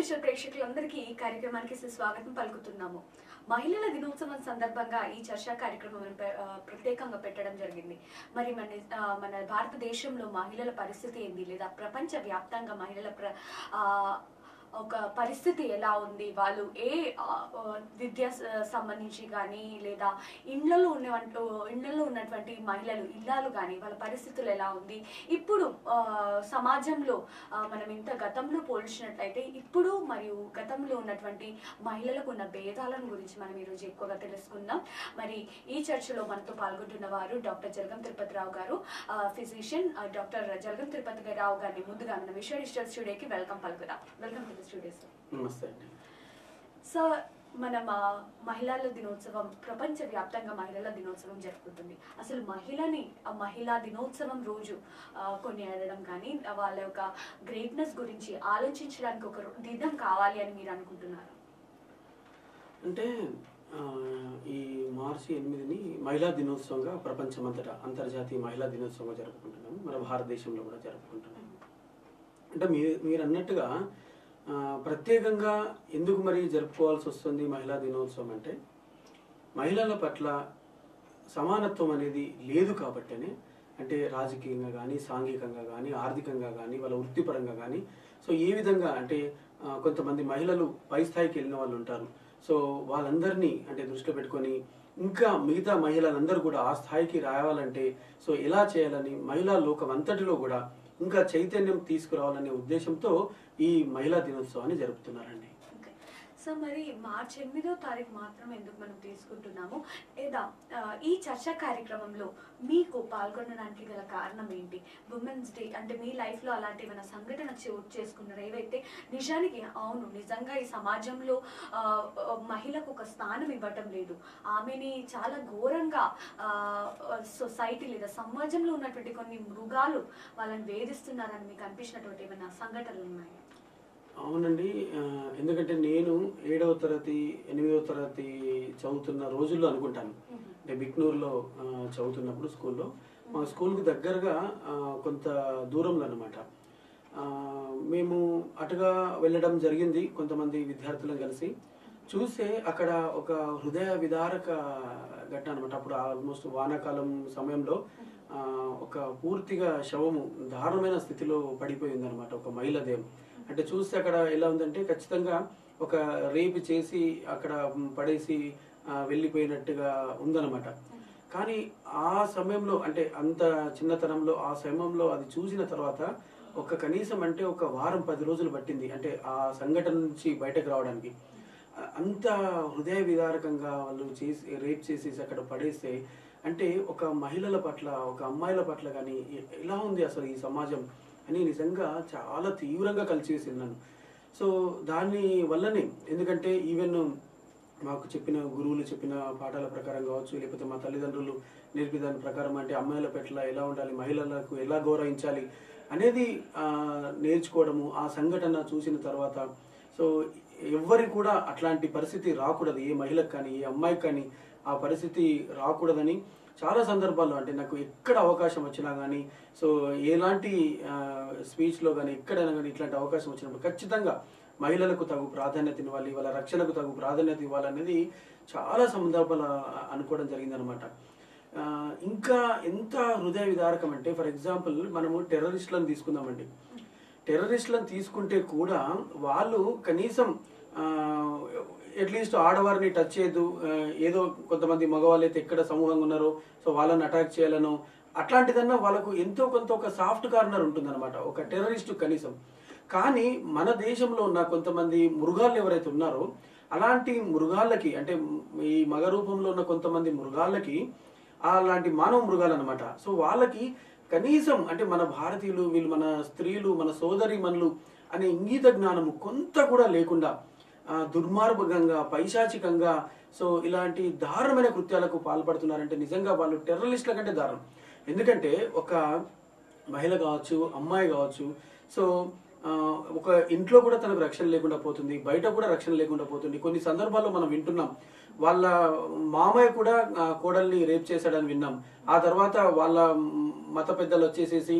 Digital ప్రేక్షకులందరికీ ఈ కార్యక్రమానికి సుస్వాగతం పలుకుతున్నాము మహిళల దినోత్సవం సందర్భంగా ఈ చర్చా కార్యక్రమం పె- ఆ, ప్రత్యేకంగా పెట్టడం జరిగింది మరి మన ఆ, మన భారతదేశంలో మహిళల పరిస్థితి ఏంది లేదా ప్రపంచ వ్యాప్తంగా మహిళల ప్ర ఆ, ఒక పరిస్థితి ఎలా ఉంది వాళ్ళు ఏ ఆ, ఆ, విద్య స- సంబంధించి కానీ లేదా ఇండ్లలో ఉన్నవంటూ ఇండ్లలో ఉన్నటువంటి మహిళలు ఇల్లాలు కానీ వాళ్ళ పరిస్థితులు ఎలా ఉంది ఇప్పుడు ఆ, సమాజంలో ఆ, మనం ఇంత గతంలో పోల్చినట్లయితే ఇప్పుడు మరియు గతంలో ఉన్నటువంటి మహిళలకు ఉన్న భేదాలను గురించి మనం ఈరోజు ఎక్కువగా తెలుసుకుందాం మరి ఈ చర్చలో మనతో పాల్గొంటున్న వారు doctor Jalagam Tirupati Rao garu physician doctor Jalagam Tirupati Rao గారిని ముందుగా మన విశ్వ డిజిటల్ స్టూడియోకి వెల్కమ్ పలుకుదాం welcome to the studio sir namaste అండి సో మనం ఆ, మహిళల దినోత్సవం ప్రపంచ వ్యాప్తంగా మహిళల దినోత్సవం జరుపుకుంటుంది అసలు మహిళని ఆ మహిళా దినోత్సవం రోజు ఆ, కొనియాడడం కానీ వాళ్ళ యొక్క గ్రేట్నెస్ గురించి ఆలోచించడానికి ఒక రో- దినం కావాలి అని మీరు అనుకుంటున్నారు అంటే ఆ, ఈ మార్చి ఎనిమిదిని మహిళా దినోత్సవంగా ప్రపంచమంతటా అంతర్జాతీయ మహిళా దినోత్సవంగా జరుపుకుంటున్నాము మన భారతదేశంలో కూడా జరుపుకుంటున్నాము అంటే మీరు మీరు అన్నట్టుగా ఆ, ప్రత్యేకంగా ఎందుకు మరి జరుపుకోవాల్సి వస్తుంది మహిళా దినోత్సవం అంటే మహిళల పట్ల సమానత్వం అనేది లేదు కాబట్టనే అంటే రాజకీయంగా కానీ సాంఘికంగా కానీ ఆర్థికంగా కానీ వాళ్ళ వృత్తిపరంగా కానీ సో ఏ విధంగా అంటే ఆ, కొంతమంది మహిళలు పై స్థాయికి వెళ్ళిన వాళ్ళు ఉంటారు సో వాళ్ళందరినీ అంటే దృష్టిలో పెట్టుకొని ఇంకా మిగతా మహిళలందరూ కూడా ఆ స్థాయికి రావాలంటే సో ఎలా చేయాలని మహిళా లోకం అంతటిలో కూడా ఇంకా చైతన్యం తీసుకురావాలనే ఉద్దేశంతో ఈ మహిళా దినోత్సవాన్ని జరుపుతున్నారండి ఓకే సో మరి మార్చి ఎనిమిదో తారీఖు మాత్రం ఎందుకు మనం తీసుకుంటున్నాము లేదా ఆ, ఈ చర్చా కార్యక్రమంలో మీకు పాల్గొనడానికి గల కారణం ఏంటి ఉమెన్స్ డే అంటే మీ లైఫ్లో అలాంటి ఏమైనా సంఘటన చోటు చేసుకున్నారు ఏవైతే నిజానికి అవును నిజంగా ఈ సమాజంలో ఆ, ఆ, మహిళకు ఒక స్థానం ఇవ్వటం లేదు ఆమెని చాలా ఘోరంగా సొసైటీ లేదా సమాజంలో ఉన్నటువంటి కొన్ని మృగాలు వాళ్ళని వేధిస్తున్నారని మీకు అనిపించినటువంటి ఏమైనా సంఘటనలు ఉన్నాయి అవునండి ఆ, ఎందుకంటే నేను ఏడవ తరగతి ఎనిమిదవ తరగతి చదువుతున్న రోజుల్లో అనుకుంటాను అంటే బిక్నూరులో ఆ, చదువుతున్నప్పుడు స్కూల్లో మా స్కూల్కి దగ్గరగా ఆ, కొంత దూరంలో అనమాట మేము అటుగా వెళ్ళడం జరిగింది కొంతమంది విద్యార్థులను కలిసి చూస్తే అక్కడ ఒక హృదయ విదారక ఘటన అనమాట అప్పుడు ఆల్మోస్ట్ వానాకాలం సమయంలో ఆ, ఒక పూర్తిగా శవము దారుణమైన స్థితిలో పడిపోయింది అనమాట ఒక మహిళ దేవం అంటే చూస్తే అక్కడ ఎలా ఉందంటే ఖచ్చితంగా ఒక రేపు చేసి అక్కడ పడేసి ఆ, వెళ్ళిపోయినట్టుగా ఉందన్నమాట కానీ ఆ సమయంలో అంటే అంత చిన్నతనంలో ఆ సమయంలో అది చూసిన తర్వాత ఒక కనీసం అంటే ఒక వారం పది రోజులు పట్టింది అంటే ఆ సంఘటన నుంచి బయటకు రావడానికి ఆ, అంత హృదయ విదారకంగా వాళ్ళు చేసి రేప్ చేసేసి అక్కడ పడేస్తే అంటే ఒక మహిళల పట్ల ఒక అమ్మాయిల పట్ల కానీ ఎ- ఎలా ఉంది అసలు ఈ సమాజం అని నిజంగా చాలా తీవ్రంగా కలిసివేసింది నన్ను సో దాని వల్లనే ఎందుకంటే ఈవెన్ మాకు చెప్పిన గురువులు చెప్పిన పాఠాల ప్రకారం కావచ్చు లేకపోతే మా తల్లిదండ్రులు నేర్పే దాని ప్రకారం అంటే అమ్మాయిల పట్ల ఎలా ఉండాలి మహిళలకు ఎలా గౌరవించాలి అనేది ఆ, నేర్చుకోవడము ఆ సంఘటన చూసిన తర్వాత సో ఎవ్వరికి కూడా అట్లాంటి పరిస్థితి రాకూడదు ఏ మహిళకు కానీ ఏ అమ్మాయికి కానీ ఆ పరిస్థితి రాకూడదని చాలా సందర్భాల్లో అంటే నాకు ఎక్కడ అవకాశం వచ్చినా కానీ సో ఎలాంటి స్పీచ్లో కానీ ఎక్కడైనా కానీ ఇట్లాంటి అవకాశం వచ్చినప్పుడు ఖచ్చితంగా మహిళలకు తగు ప్రాధాన్యత ఇవ్వాలి వాళ్ళ రక్షణకు తగు ప్రాధాన్యత ఇవ్వాలనేది చాలా సందర్భాలు అనుకోవడం జరిగిందనమాట ఆ, ఇంకా ఎంత హృదయ విదారకం అంటే ఫర్ ఎగ్జాంపుల్ మనము టెర్రరిస్టులను తీసుకుందామండి టెర్రరిస్టులను తీసుకుంటే కూడా వాళ్ళు కనీసం అట్లీస్ట్ ఆడవారిని టచ్ చేయొద్దు ఆ, ఏదో కొంతమంది మగవాళ్ళు అయితే ఎక్కడ సమూహంగా ఉన్నారో సో వాళ్ళని అటాక్ చేయాలనో అట్లాంటిదన్నా వాళ్ళకు ఎంతో కొంత ఒక సాఫ్ట్ కార్నర్ ఉంటుందన్నమాట ఒక టెర్రరిస్ట్ కనీసం కానీ మన దేశంలో ఉన్న కొంతమంది మృగాళ్ళు ఎవరైతే ఉన్నారో అలాంటి మృగాళ్ళకి అంటే ఈ మగ రూపంలో ఉన్న కొంతమంది మృగాళ్ళకి అలాంటి మానవ మృగాలు అనమాట సో వాళ్ళకి కనీసం అంటే మన భారతీయులు వీళ్ళు మన స్త్రీలు మన సోదరి మనులు అనే ఇంగీత జ్ఞానము కొంత కూడా లేకుండా ఆ, దుర్మార్గంగా పైశాచికంగా సో ఇలాంటి దారుణమైన కృత్యాలకు పాల్పడుతున్నారంటే నిజంగా వాళ్ళు టెర్రరిస్టుల కంటే దారుణం ఎందుకంటే ఒక మహిళ కావచ్చు అమ్మాయి కావచ్చు సో ఆ, ఒక ఇంట్లో కూడా తనకు రక్షణ లేకుండా పోతుంది బయట కూడా రక్షణ లేకుండా పోతుంది కొన్ని సందర్భాల్లో మనం వింటున్నాం వాళ్ళ మామయ్య కూడా ఆ, కోడల్ని రేప్ చేశాడని విన్నాం ఆ తర్వాత వాళ్ళ మ్, మత పెద్దలు వచ్చేసేసి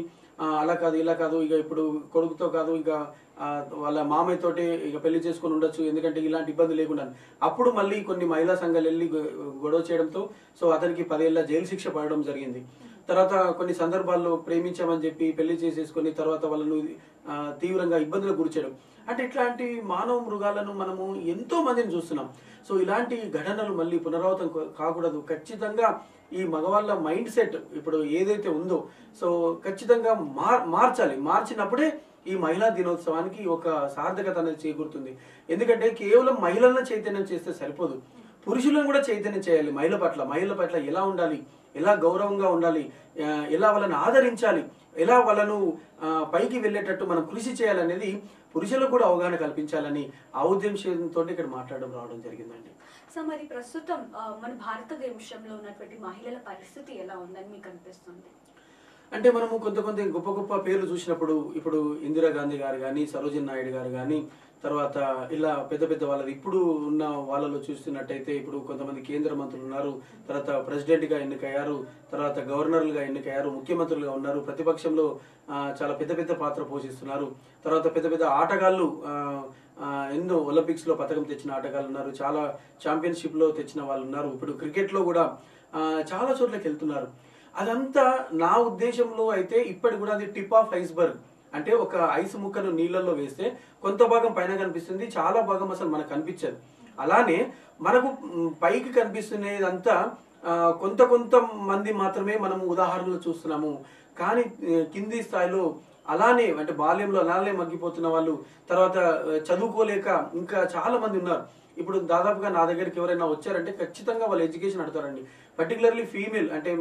ఆ, అలా కాదు ఇలా కాదు ఇక ఇప్పుడు కొడుకుతో కాదు ఇంకా ఆ, వాళ్ళ మామయ్య తోటి ఇక పెళ్లి చేసుకొని ఉండొచ్చు ఎందుకంటే ఇలాంటి ఇబ్బంది లేకుండా అప్పుడు మళ్ళీ కొన్ని మహిళా సంఘాలు వెళ్ళి గొ- గొడవ చేయడంతో సో అతనికి పదేళ్ల జైలు శిక్ష పడడం జరిగింది తర్వాత కొన్ని సందర్భాల్లో ప్రేమించామని చెప్పి పెళ్లి చేసేసుకొని తర్వాత వాళ్ళను ఆ, తీవ్రంగా ఇబ్బందులకు గురిచేయడం అంటే ఇట్లాంటి మానవ మృగాలను మనము ఎంతో మందిని చూస్తున్నాం సో ఇలాంటి ఘటనలు మళ్ళీ పునరావృతం కా- కాకూడదు ఖచ్చితంగా ఈ మగవాళ్ళ మైండ్ సెట్ ఇప్పుడు ఏదైతే ఉందో సో ఖచ్చితంగా మార్ మార్చాలి మార్చినప్పుడే ఈ మహిళా దినోత్సవానికి ఒక సార్థకత అనేది చేకూరుతుంది ఎందుకంటే కేవలం మహిళలను చైతన్యం చేస్తే సరిపోదు పురుషులను కూడా చైతన్యం చేయాలి మహిళ పట్ల మహిళల పట్ల ఎలా ఉండాలి ఎలా గౌరవంగా ఉండాలి ఆ, ఎలా వాళ్ళని ఆదరించాలి ఎలా వాళ్ళను ఆ, పైకి వెళ్ళేటట్టు మనం కృషి చేయాలనేది పురుషులకు కూడా అవగాహన కల్పించాలని ఆ ఉద్దేశంతో ఇక్కడ మాట్లాడడం రావడం జరిగిందండి సో మరి ప్రస్తుతం ఆ, మన భారతదేశంలో ఉన్నటువంటి మహిళల పరిస్థితి ఎలా ఉందని మీకు అనిపిస్తుంది అంటే మనము కొంత కొంత గొప్ప గొప్ప పేర్లు చూసినప్పుడు ఇప్పుడు ఇందిరా గాంధీ గారు కానీ సరోజిన్ నాయుడు గారు కానీ తర్వాత ఇలా పెద్ద పెద్ద వాళ్ళది ఇప్పుడు ఉన్న వాళ్ళలో చూస్తున్నట్టయితే ఇప్పుడు కొంతమంది కేంద్ర మంత్రులు ఉన్నారు తర్వాత ప్రెసిడెంట్ గా ఎన్నికయ్యారు తర్వాత గవర్నర్లుగా ఎన్నికయ్యారు ముఖ్యమంత్రులుగా ఉన్నారు ప్రతిపక్షంలో ఆ, చాలా పెద్ద పెద్ద పాత్ర పోషిస్తున్నారు తర్వాత పెద్ద పెద్ద ఆటగాళ్ళు ఆ, ఆ, ఎన్నో ఒలింపిక్స్ లో పథకం తెచ్చిన ఆటగాళ్ళు ఉన్నారు చాలా ఛాంపియన్షిప్ లో తెచ్చిన వాళ్ళు ఉన్నారు ఇప్పుడు క్రికెట్ లో కూడా ఆ, చాలా చోట్లకి వెళ్తున్నారు అదంతా నా ఉద్దేశంలో అయితే ఇప్పటి కూడా అది టిప్ ఆఫ్ ఐస్బర్గ్ అంటే ఒక ఐస్ ముక్కను నీళ్ళల్లో వేస్తే కొంత భాగం పైన కనిపిస్తుంది చాలా భాగం అసలు మనకు కనిపించదు అలానే మనకు మ్, పైకి కనిపిస్తున్నదంతా ఆ, కొంత కొంత మంది మాత్రమే మనము ఉదాహరణలు చూస్తున్నాము కానీ ఆ, కింది స్థాయిలో అలానే అంటే బాల్యంలో అలానే మగ్గిపోతున్న వాళ్ళు తర్వాత ఆ, చదువుకోలేక ఇంకా చాలా మంది ఉన్నారు ఇప్పుడు దాదాపుగా నా దగ్గరికి ఎవరైనా వచ్చారంటే ఖచ్చితంగా వాళ్ళు ఎడ్యుకేషన్ అడుగుతారండి పర్టికులర్లీ ఫీమేల్ అంటే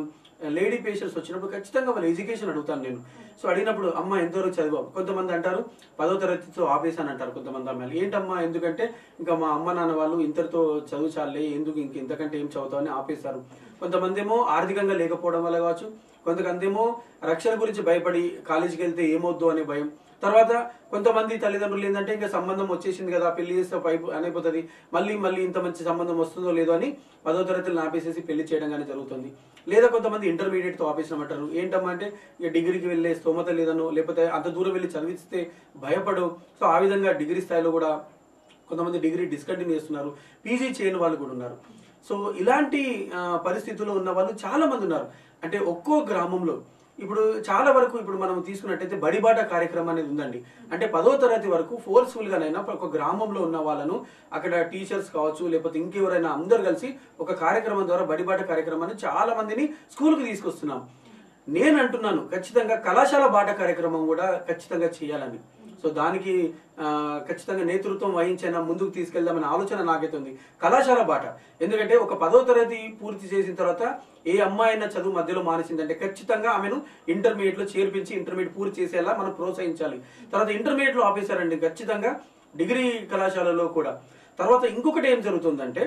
లేడీ పేషెంట్స్ వచ్చినప్పుడు ఖచ్చితంగా వాళ్ళు ఎడ్యుకేషన్ అడుగుతాను నేను సో అడిగినప్పుడు అమ్మ ఎంతవరకు చదివావు కొంతమంది అంటారు పదో తరగతితో ఆపేసాను అంటారు కొంతమంది అమ్మాయిలు ఏంటమ్మా ఎందుకంటే ఇంకా మా అమ్మ నాన్న వాళ్ళు ఇంతటితో చదువు చాలే ఎందుకు ఇంక ఇంతకంటే ఏం చదువుతామని ఆపేశారు కొంతమంది ఏమో ఆర్థికంగా లేకపోవడం వల్ల కావచ్చు కొంతమంది ఏమో రక్షణ గురించి భయపడి కాలేజీకి వెళ్తే ఏమవుద్దు అనే భయం తర్వాత కొంతమంది తల్లిదండ్రులు ఏంటంటే ఇంకా సంబంధం వచ్చేసింది కదా పెళ్లి చేస్తే పైపు అయిపోతుంది మళ్ళీ మళ్ళీ ఇంత మంచి సంబంధం వస్తుందో లేదో అని పదో తరగతులు ఆపేసేసి పెళ్లి చేయడం కానీ జరుగుతుంది లేదా కొంతమంది ఇంటర్మీడియట్ తో ఆపేసినమంటారు ఏంటమ్మా అంటే ఇక డిగ్రీకి వెళ్ళే స్తోమత లేదనో లేకపోతే అంత దూరం వెళ్ళి చదివిస్తే భయపడు సో ఆ విధంగా డిగ్రీ స్థాయిలో కూడా కొంతమంది డిగ్రీ డిస్కంటిన్యూ చేస్తున్నారు పీజీ చేయని వాళ్ళు కూడా ఉన్నారు సో ఇలాంటి ఆ, పరిస్థితుల్లో ఉన్న వాళ్ళు చాలా మంది ఉన్నారు అంటే ఒక్కో గ్రామంలో ఇప్పుడు చాలా వరకు ఇప్పుడు మనం తీసుకున్నట్టయితే బడిబాట కార్యక్రమం అనేది ఉందండి అంటే పదో తరగతి వరకు ఫోర్స్ఫుల్ గానైనా ఒక గ్రామంలో ఉన్న వాళ్ళను అక్కడ టీచర్స్ కావచ్చు లేకపోతే ఇంకెవరైనా అందరు కలిసి ఒక కార్యక్రమం ద్వారా బడిబాట కార్యక్రమాన్ని చాలా మందిని స్కూల్కి తీసుకొస్తున్నాం నేను అంటున్నాను ఖచ్చితంగా కళాశాల బాట కార్యక్రమం కూడా ఖచ్చితంగా చేయాలని సో దానికి ఆ, ఖచ్చితంగా నేతృత్వం వహించిన ముందుకు తీసుకెళ్దామనే ఆలోచన నాకైతే ఉంది కళాశాల బాట ఎందుకంటే ఒక పదో తరగతి పూర్తి చేసిన తర్వాత ఏ అమ్మాయి అయినా చదువు మధ్యలో మానేసిందంటే ఖచ్చితంగా ఆమెను ఇంటర్మీడియట్ లో చేర్పించి ఇంటర్మీడియట్ పూర్తి చేసేలా మనం ప్రోత్సహించాలి తర్వాత ఇంటర్మీడియట్ లో ఆపేశారండి ఖచ్చితంగా డిగ్రీ కళాశాలలో కూడా తర్వాత ఇంకొకటి ఏం జరుగుతుందంటే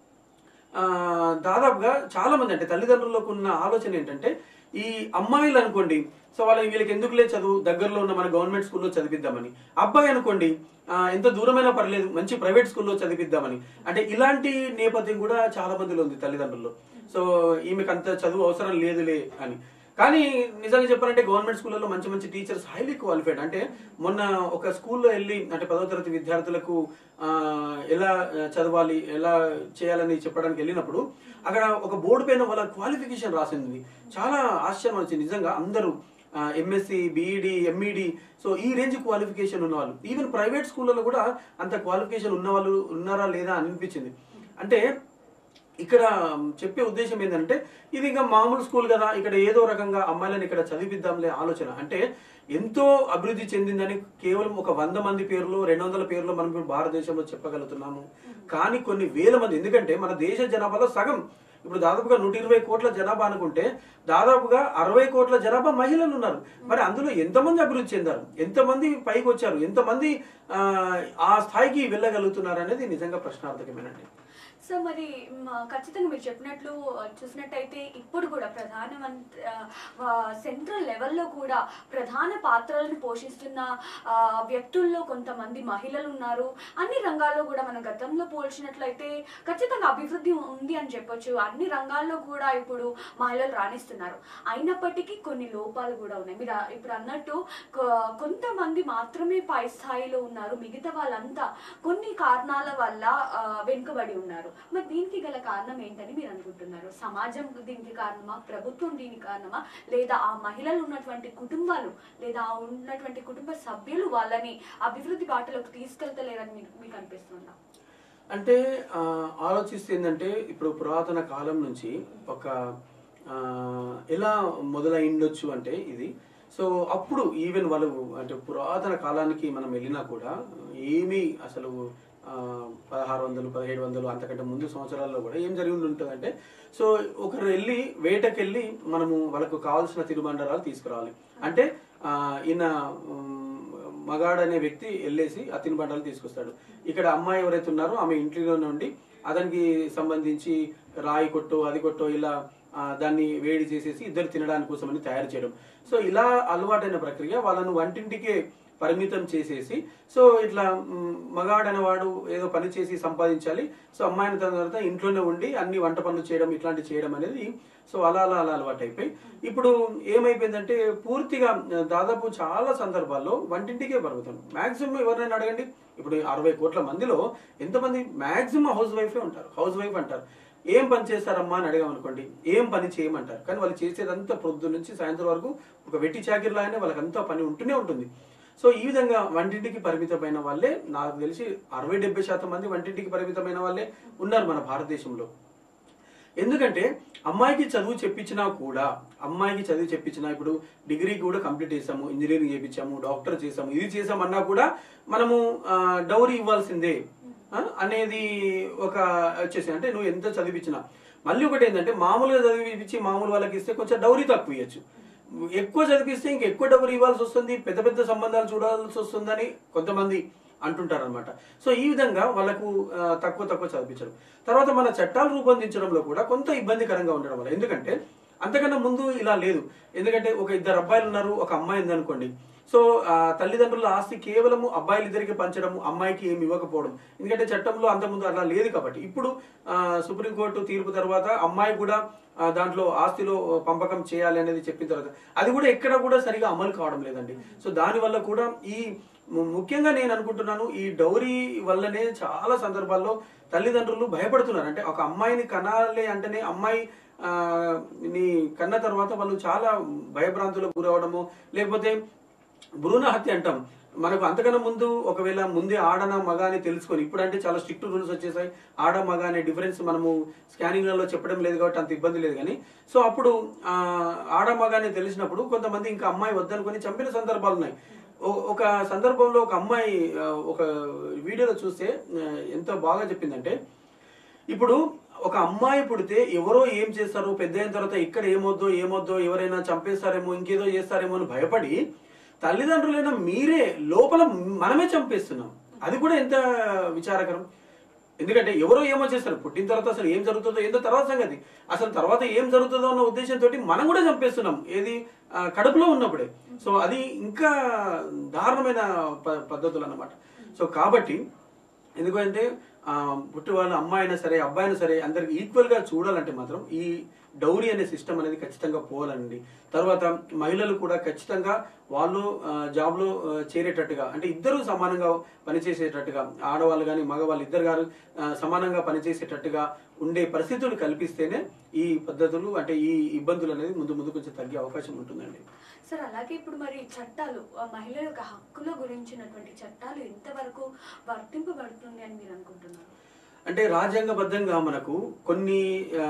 ఆ, దాదాపుగా చాలా మంది అంటే తల్లిదండ్రులకు ఉన్న ఆలోచన ఏంటంటే ఈ అమ్మాయిలు అనుకోండి సో వాళ్ళకి వీళ్ళకి ఎందుకులే చదువు దగ్గరలో ఉన్న మన గవర్నమెంట్ స్కూల్లో చదివిద్దామని అబ్బాయి అనుకోండి ఆ, ఎంత దూరమైనా పర్లేదు మంచి ప్రైవేట్ స్కూల్లో చదివిద్దామని అంటే ఇలాంటి నేపథ్యం కూడా చాలా మందిలో ఉంది తల్లిదండ్రుల్లో సో ఈమెకు అంత చదువు అవసరం లేదులే అని కానీ నిజంగా చెప్పాలంటే గవర్నమెంట్ స్కూళ్ళలో మంచి మంచి టీచర్స్ హైలీ క్వాలిఫైడ్ అంటే మొన్న ఒక స్కూల్లో వెళ్ళి అంటే పదో తరగతి విద్యార్థులకు ఆ, ఎలా చదవాలి ఎలా చేయాలని చెప్పడానికి వెళ్ళినప్పుడు అక్కడ ఒక బోర్డు పైన వాళ్ళ క్వాలిఫికేషన్ రాసింది చాలా ఆశ్చర్యం వచ్చింది నిజంగా అందరూ ఎంఎస్సి బీఈడి ఎంఈడి సో ఈ రేంజ్ క్వాలిఫికేషన్ ఉన్న వాళ్ళు ఈవెన్ ప్రైవేట్ స్కూళ్ళలో కూడా అంత క్వాలిఫికేషన్ ఉన్న వాళ్ళు ఉన్నారా లేదా అని అనిపించింది అంటే ఇక్కడ చెప్పే ఉద్దేశం ఏంటంటే ఇది ఇంకా మామూలు స్కూల్ కదా ఇక్కడ ఏదో రకంగా అమ్మాయిలను ఇక్కడ చదివిద్దాంలే ఆలోచన అంటే ఎంతో అభివృద్ధి చెందిందని కేవలం ఒక వంద మంది పేర్లు రెండు వందల పేర్లు మనం ఇప్పుడు భారతదేశంలో చెప్పగలుగుతున్నాము కానీ కొన్ని వేల మంది ఎందుకంటే మన దేశ జనాభాలో సగం ఇప్పుడు దాదాపుగా నూట ఇరవై కోట్ల జనాభా అనుకుంటే దాదాపుగా అరవై కోట్ల జనాభా మహిళలు ఉన్నారు మరి అందులో ఎంతమంది అభివృద్ధి చెందారు ఎంతమంది పైకి వచ్చారు ఎంతమంది ఆ, ఆ స్థాయికి వెళ్ళగలుగుతున్నారు అనేది నిజంగా ప్రశ్నార్థకమేనండి సో మరి మ, ఖచ్చితంగా మీరు చెప్పినట్లు ఆ, చూసినట్టయితే ఇప్పుడు కూడా ప్రధానమంత్రి సెంట్రల్ లెవెల్లో కూడా ప్రధాన పాత్రలను పోషిస్తున్న ఆ, వ్యక్తుల్లో కొంతమంది మహిళలు ఉన్నారు అన్ని రంగాల్లో కూడా మనం గతంలో పోల్చినట్లయితే ఖచ్చితంగా అభివృద్ధి ఉంది అని చెప్పొచ్చు అన్ని రంగాల్లో కూడా ఇప్పుడు మహిళలు రాణిస్తున్నారు అయినప్పటికీ కొన్ని లోపాలు కూడా ఉన్నాయి మీరు ఆ- ఇప్పుడు అన్నట్టు కొ- కొంతమంది మాత్రమే పై స్థాయిలో ఉన్నారు మిగతా వాళ్ళంతా కొన్ని కారణాల వల్ల ఆ, వెనుకబడి ఉన్నారు మరి దీనికి గల కారణం ఏంటని మీరు అనుకుంటున్నారు సమాజం దీనికి కారణమా ప్రభుత్వం దీనికి కారణమా లేదా ఆ మహిళలు ఉన్నటువంటి కుటుంబాలు లేదా ఆ ఉన్నటువంటి కుటుంబ సభ్యులు వాళ్ళని అభివృద్ధి బాటలోకి తీసుకెళ్తలేరని మీకు మీకు అనిపిస్తుందా అంటే ఆ, ఆలోచిస్తే ఏంటంటే ఇప్పుడు పురాతన కాలం నుంచి ఒక ఆ, ఎలా మొదలైండొచ్చు అంటే ఇది సో అప్పుడు ఈవెన్ వాళ్ళు అంటే పురాతన కాలానికి మనం వెళ్ళినా కూడా ఏమీ అసలు ఆ, పదహారు వందలు పదిహేడు వందలు అంతకంటే ముందు సంవత్సరాల్లో కూడా ఏం జరిగి ఉంటుందంటే సో ఒకరు వెళ్ళి వేటకెళ్ళి మనము వాళ్ళకు కావాల్సిన తిరుబండరాలు తీసుకురావాలి అంటే ఆ, ఈయన ఉమ్, మగాడు అనే వ్యక్తి వెళ్ళేసి ఆ తినుబండాలు తీసుకొస్తాడు ఇక్కడ అమ్మాయి ఎవరైతే ఉన్నారో ఆమె ఇంట్లోనే ఉండి అతనికి సంబంధించి రాయి కొట్టో అది కొట్టో ఇలా ఆ, దాన్ని వేడి చేసేసి ఇద్దరు తినడానికి కోసమని తయారు చేయడం సో ఇలా అలవాటైన ప్రక్రియ వాళ్ళను వంటింటికే పరిమితం చేసేసి సో ఇట్లా మ్, మగాడు అనేవాడు ఏదో పని చేసి సంపాదించాలి సో అమ్మాయిని తర్వాత ఇంట్లోనే ఉండి అన్ని వంట పనులు చేయడం ఇట్లాంటివి చేయడం అనేది సో అలా అలా అలా అలవాటు అయిపోయి ఇప్పుడు ఏమైపోయిందంటే పూర్తిగా ఆ, దాదాపు చాలా సందర్భాల్లో వంటింటికే పరిమితం మాక్సిమం ఎవరినైనా అడగండి ఇప్పుడు అరవై కోట్ల మందిలో ఎంతమంది మాక్సిమం హౌస్ వైఫే ఉంటారు హౌస్ వైఫ్ అంటారు ఏం పని చేస్తారమ్మా అని అడిగామనుకోండి ఏం పని చేయమంటారు కానీ వాళ్ళు చేసేదంతా పొద్దు నుంచి సాయంత్రం వరకు ఒక వెట్టి చాకిరిలాగానే వాళ్ళకంతా పని ఉంటూనే ఉంటుంది సో ఈ విధంగా వంటింటికి పరిమితమైన వాళ్ళే నాకు తెలిసి అరవై డెబ్బై శాతం మంది వంటింటికి పరిమితమైన వాళ్ళే ఉన్నారు మన భారతదేశంలో ఎందుకంటే అమ్మాయికి చదువు చెప్పించినా కూడా అమ్మాయికి చదువు చెప్పించినా ఇప్పుడు డిగ్రీ కూడా కంప్లీట్ చేసాము ఇంజనీరింగ్ చేయించాము డాక్టర్ చేసాము ఇది చేసామన్నా కూడా మనము ఆ, డౌరీ ఇవ్వాల్సిందే ఆ, అనేది ఒక వచ్చేసి అంటే నువ్వు ఎంత చదివించినా మళ్ళీ ఒకటి ఏంటంటే మామూలుగా చదివించి మామూలు వాళ్ళకి ఇస్తే కొంచెం డౌరీ తక్కువ ఇవ్వచ్చు ఎక్కువ చదివిస్తే ఇంక ఎక్కువ డబ్బులు ఇవ్వాల్సి వస్తుంది పెద్ద పెద్ద సంబంధాలు చూడాల్సి వస్తుందని కొంతమంది అంటుంటారు అనమాట సో ఈ విధంగా వాళ్ళకు ఆ, తక్కువ తక్కువ చదివించడం తర్వాత మన చట్టాలు రూపొందించడంలో కూడా కొంత ఇబ్బందికరంగా ఉండడం వల్ల ఎందుకంటే అంతకన్నా ముందు ఇలా లేదు ఎందుకంటే ఒక ఇద్దరు అబ్బాయిలు ఉన్నారు ఒక అమ్మాయి ఉందనుకోండి సో ఆ, తల్లిదండ్రుల ఆస్తి కేవలం అబ్బాయిలు ఇద్దరికి పంచడం అమ్మాయికి ఏమి ఇవ్వకపోవడం ఎందుకంటే చట్టంలో అంతకుముందు అలా లేదు కాబట్టి ఇప్పుడు ఆ, సుప్రీంకోర్టు తీర్పు తర్వాత అమ్మాయి కూడా ఆ, దాంట్లో ఆస్తిలో పంపకం చేయాలి అనేది చెప్పిన తర్వాత అది కూడా ఎక్కడ కూడా సరిగా అమలు కావడం లేదండి సో దాని వల్ల కూడా ఈ ము- ముఖ్యంగా నేను అనుకుంటున్నాను ఈ డౌరీ వల్లనే చాలా సందర్భాల్లో తల్లిదండ్రులు భయపడుతున్నారు అంటే ఒక అమ్మాయిని కనాలి అంటేనే అమ్మాయి ఆ, ని కన్న తర్వాత వాళ్ళు చాలా భయభ్రాంతులకు గురవడము లేకపోతే భ్రూణ హత్య అంటాం మనకు అంతకన్నా ముందు ఒకవేళ ముందే ఆడన మగ అని తెలుసుకొని ఇప్పుడు అంటే చాలా స్ట్రిక్ట్ రూల్స్ వచ్చేసాయి ఆడ మగ అనే డిఫరెన్స్ మనము స్కానింగ్లలో చెప్పడం లేదు కాబట్టి అంత ఇబ్బంది లేదు కానీ సో అప్పుడు ఆ, ఆడ మగ అని తెలిసినప్పుడు కొంతమంది ఇంకా అమ్మాయి వద్దనుకొని చంపిన సందర్భాలు ఉన్నాయి ఓ- ఒక సందర్భంలో ఒక అమ్మాయి ఆ, ఒక వీడియోలో చూస్తే ఆ, ఎంత బాగా చెప్పిందంటే ఇప్పుడు ఒక అమ్మాయి పుడితే ఎవరో ఏం చేస్తారో పెద్ద అయిన తర్వాత ఇక్కడ ఏమొద్దో ఏమొద్దో ఎవరైనా చంపేస్తారేమో ఇంకేదో చేస్తారేమో అని భయపడి తల్లిదండ్రులైన మీరే లోపల మనమే చంపేస్తున్నాం అది కూడా ఎంత విచారకరం ఎందుకంటే ఎవరో ఏమో చేస్తారు పుట్టిన తర్వాత అసలు ఏం జరుగుతుందో ఏందో తర్వాత సంగతి అసలు తర్వాత ఏం జరుగుతుందో అన్న ఉద్దేశంతో మనం కూడా చంపేస్తున్నాం ఏది ఆ, కడుపులో ఉన్నప్పుడే సో అది ఇంకా దారుణమైన ప- పద్ధతులు అన్నమాట సో కాబట్టి ఎందుకంటే ఆ, పుట్టి వాళ్ళ అమ్మాయి అయినా సరే అబ్బాయి అయినా సరే అందరికి ఈక్వల్ గా చూడాలంటే మాత్రం ఈ డౌరీ అనే సిస్టమ్ అనేది ఖచ్చితంగా పోవాలండి తర్వాత మహిళలు కూడా ఖచ్చితంగా వాళ్ళు ఆ, జాబ్ లో ఆ, చేరేటట్టుగా అంటే ఇద్దరు సమానంగా పనిచేసేటట్టుగా ఆడవాళ్ళు కానీ మగవాళ్ళు ఇద్దరు గారు ఆ, సమానంగా పనిచేసేటట్టుగా ఉండే పరిస్థితులు కల్పిస్తేనే ఈ పద్ధతులు అంటే ఈ ఇబ్బందులు అనేది ముందు ముందు కొంచెం తగ్గే అవకాశం ఉంటుందండి సార్ అలాగే ఇప్పుడు మరి చట్టాలు ఆ మహిళల యొక్క హక్కుల గురించినటువంటి చట్టాలు ఎంతవరకు వర్తింపబడుతుంది అని మీరు అనుకుంటున్నారు అంటే రాజ్యాంగబద్ధంగా మనకు కొన్ని ఆ,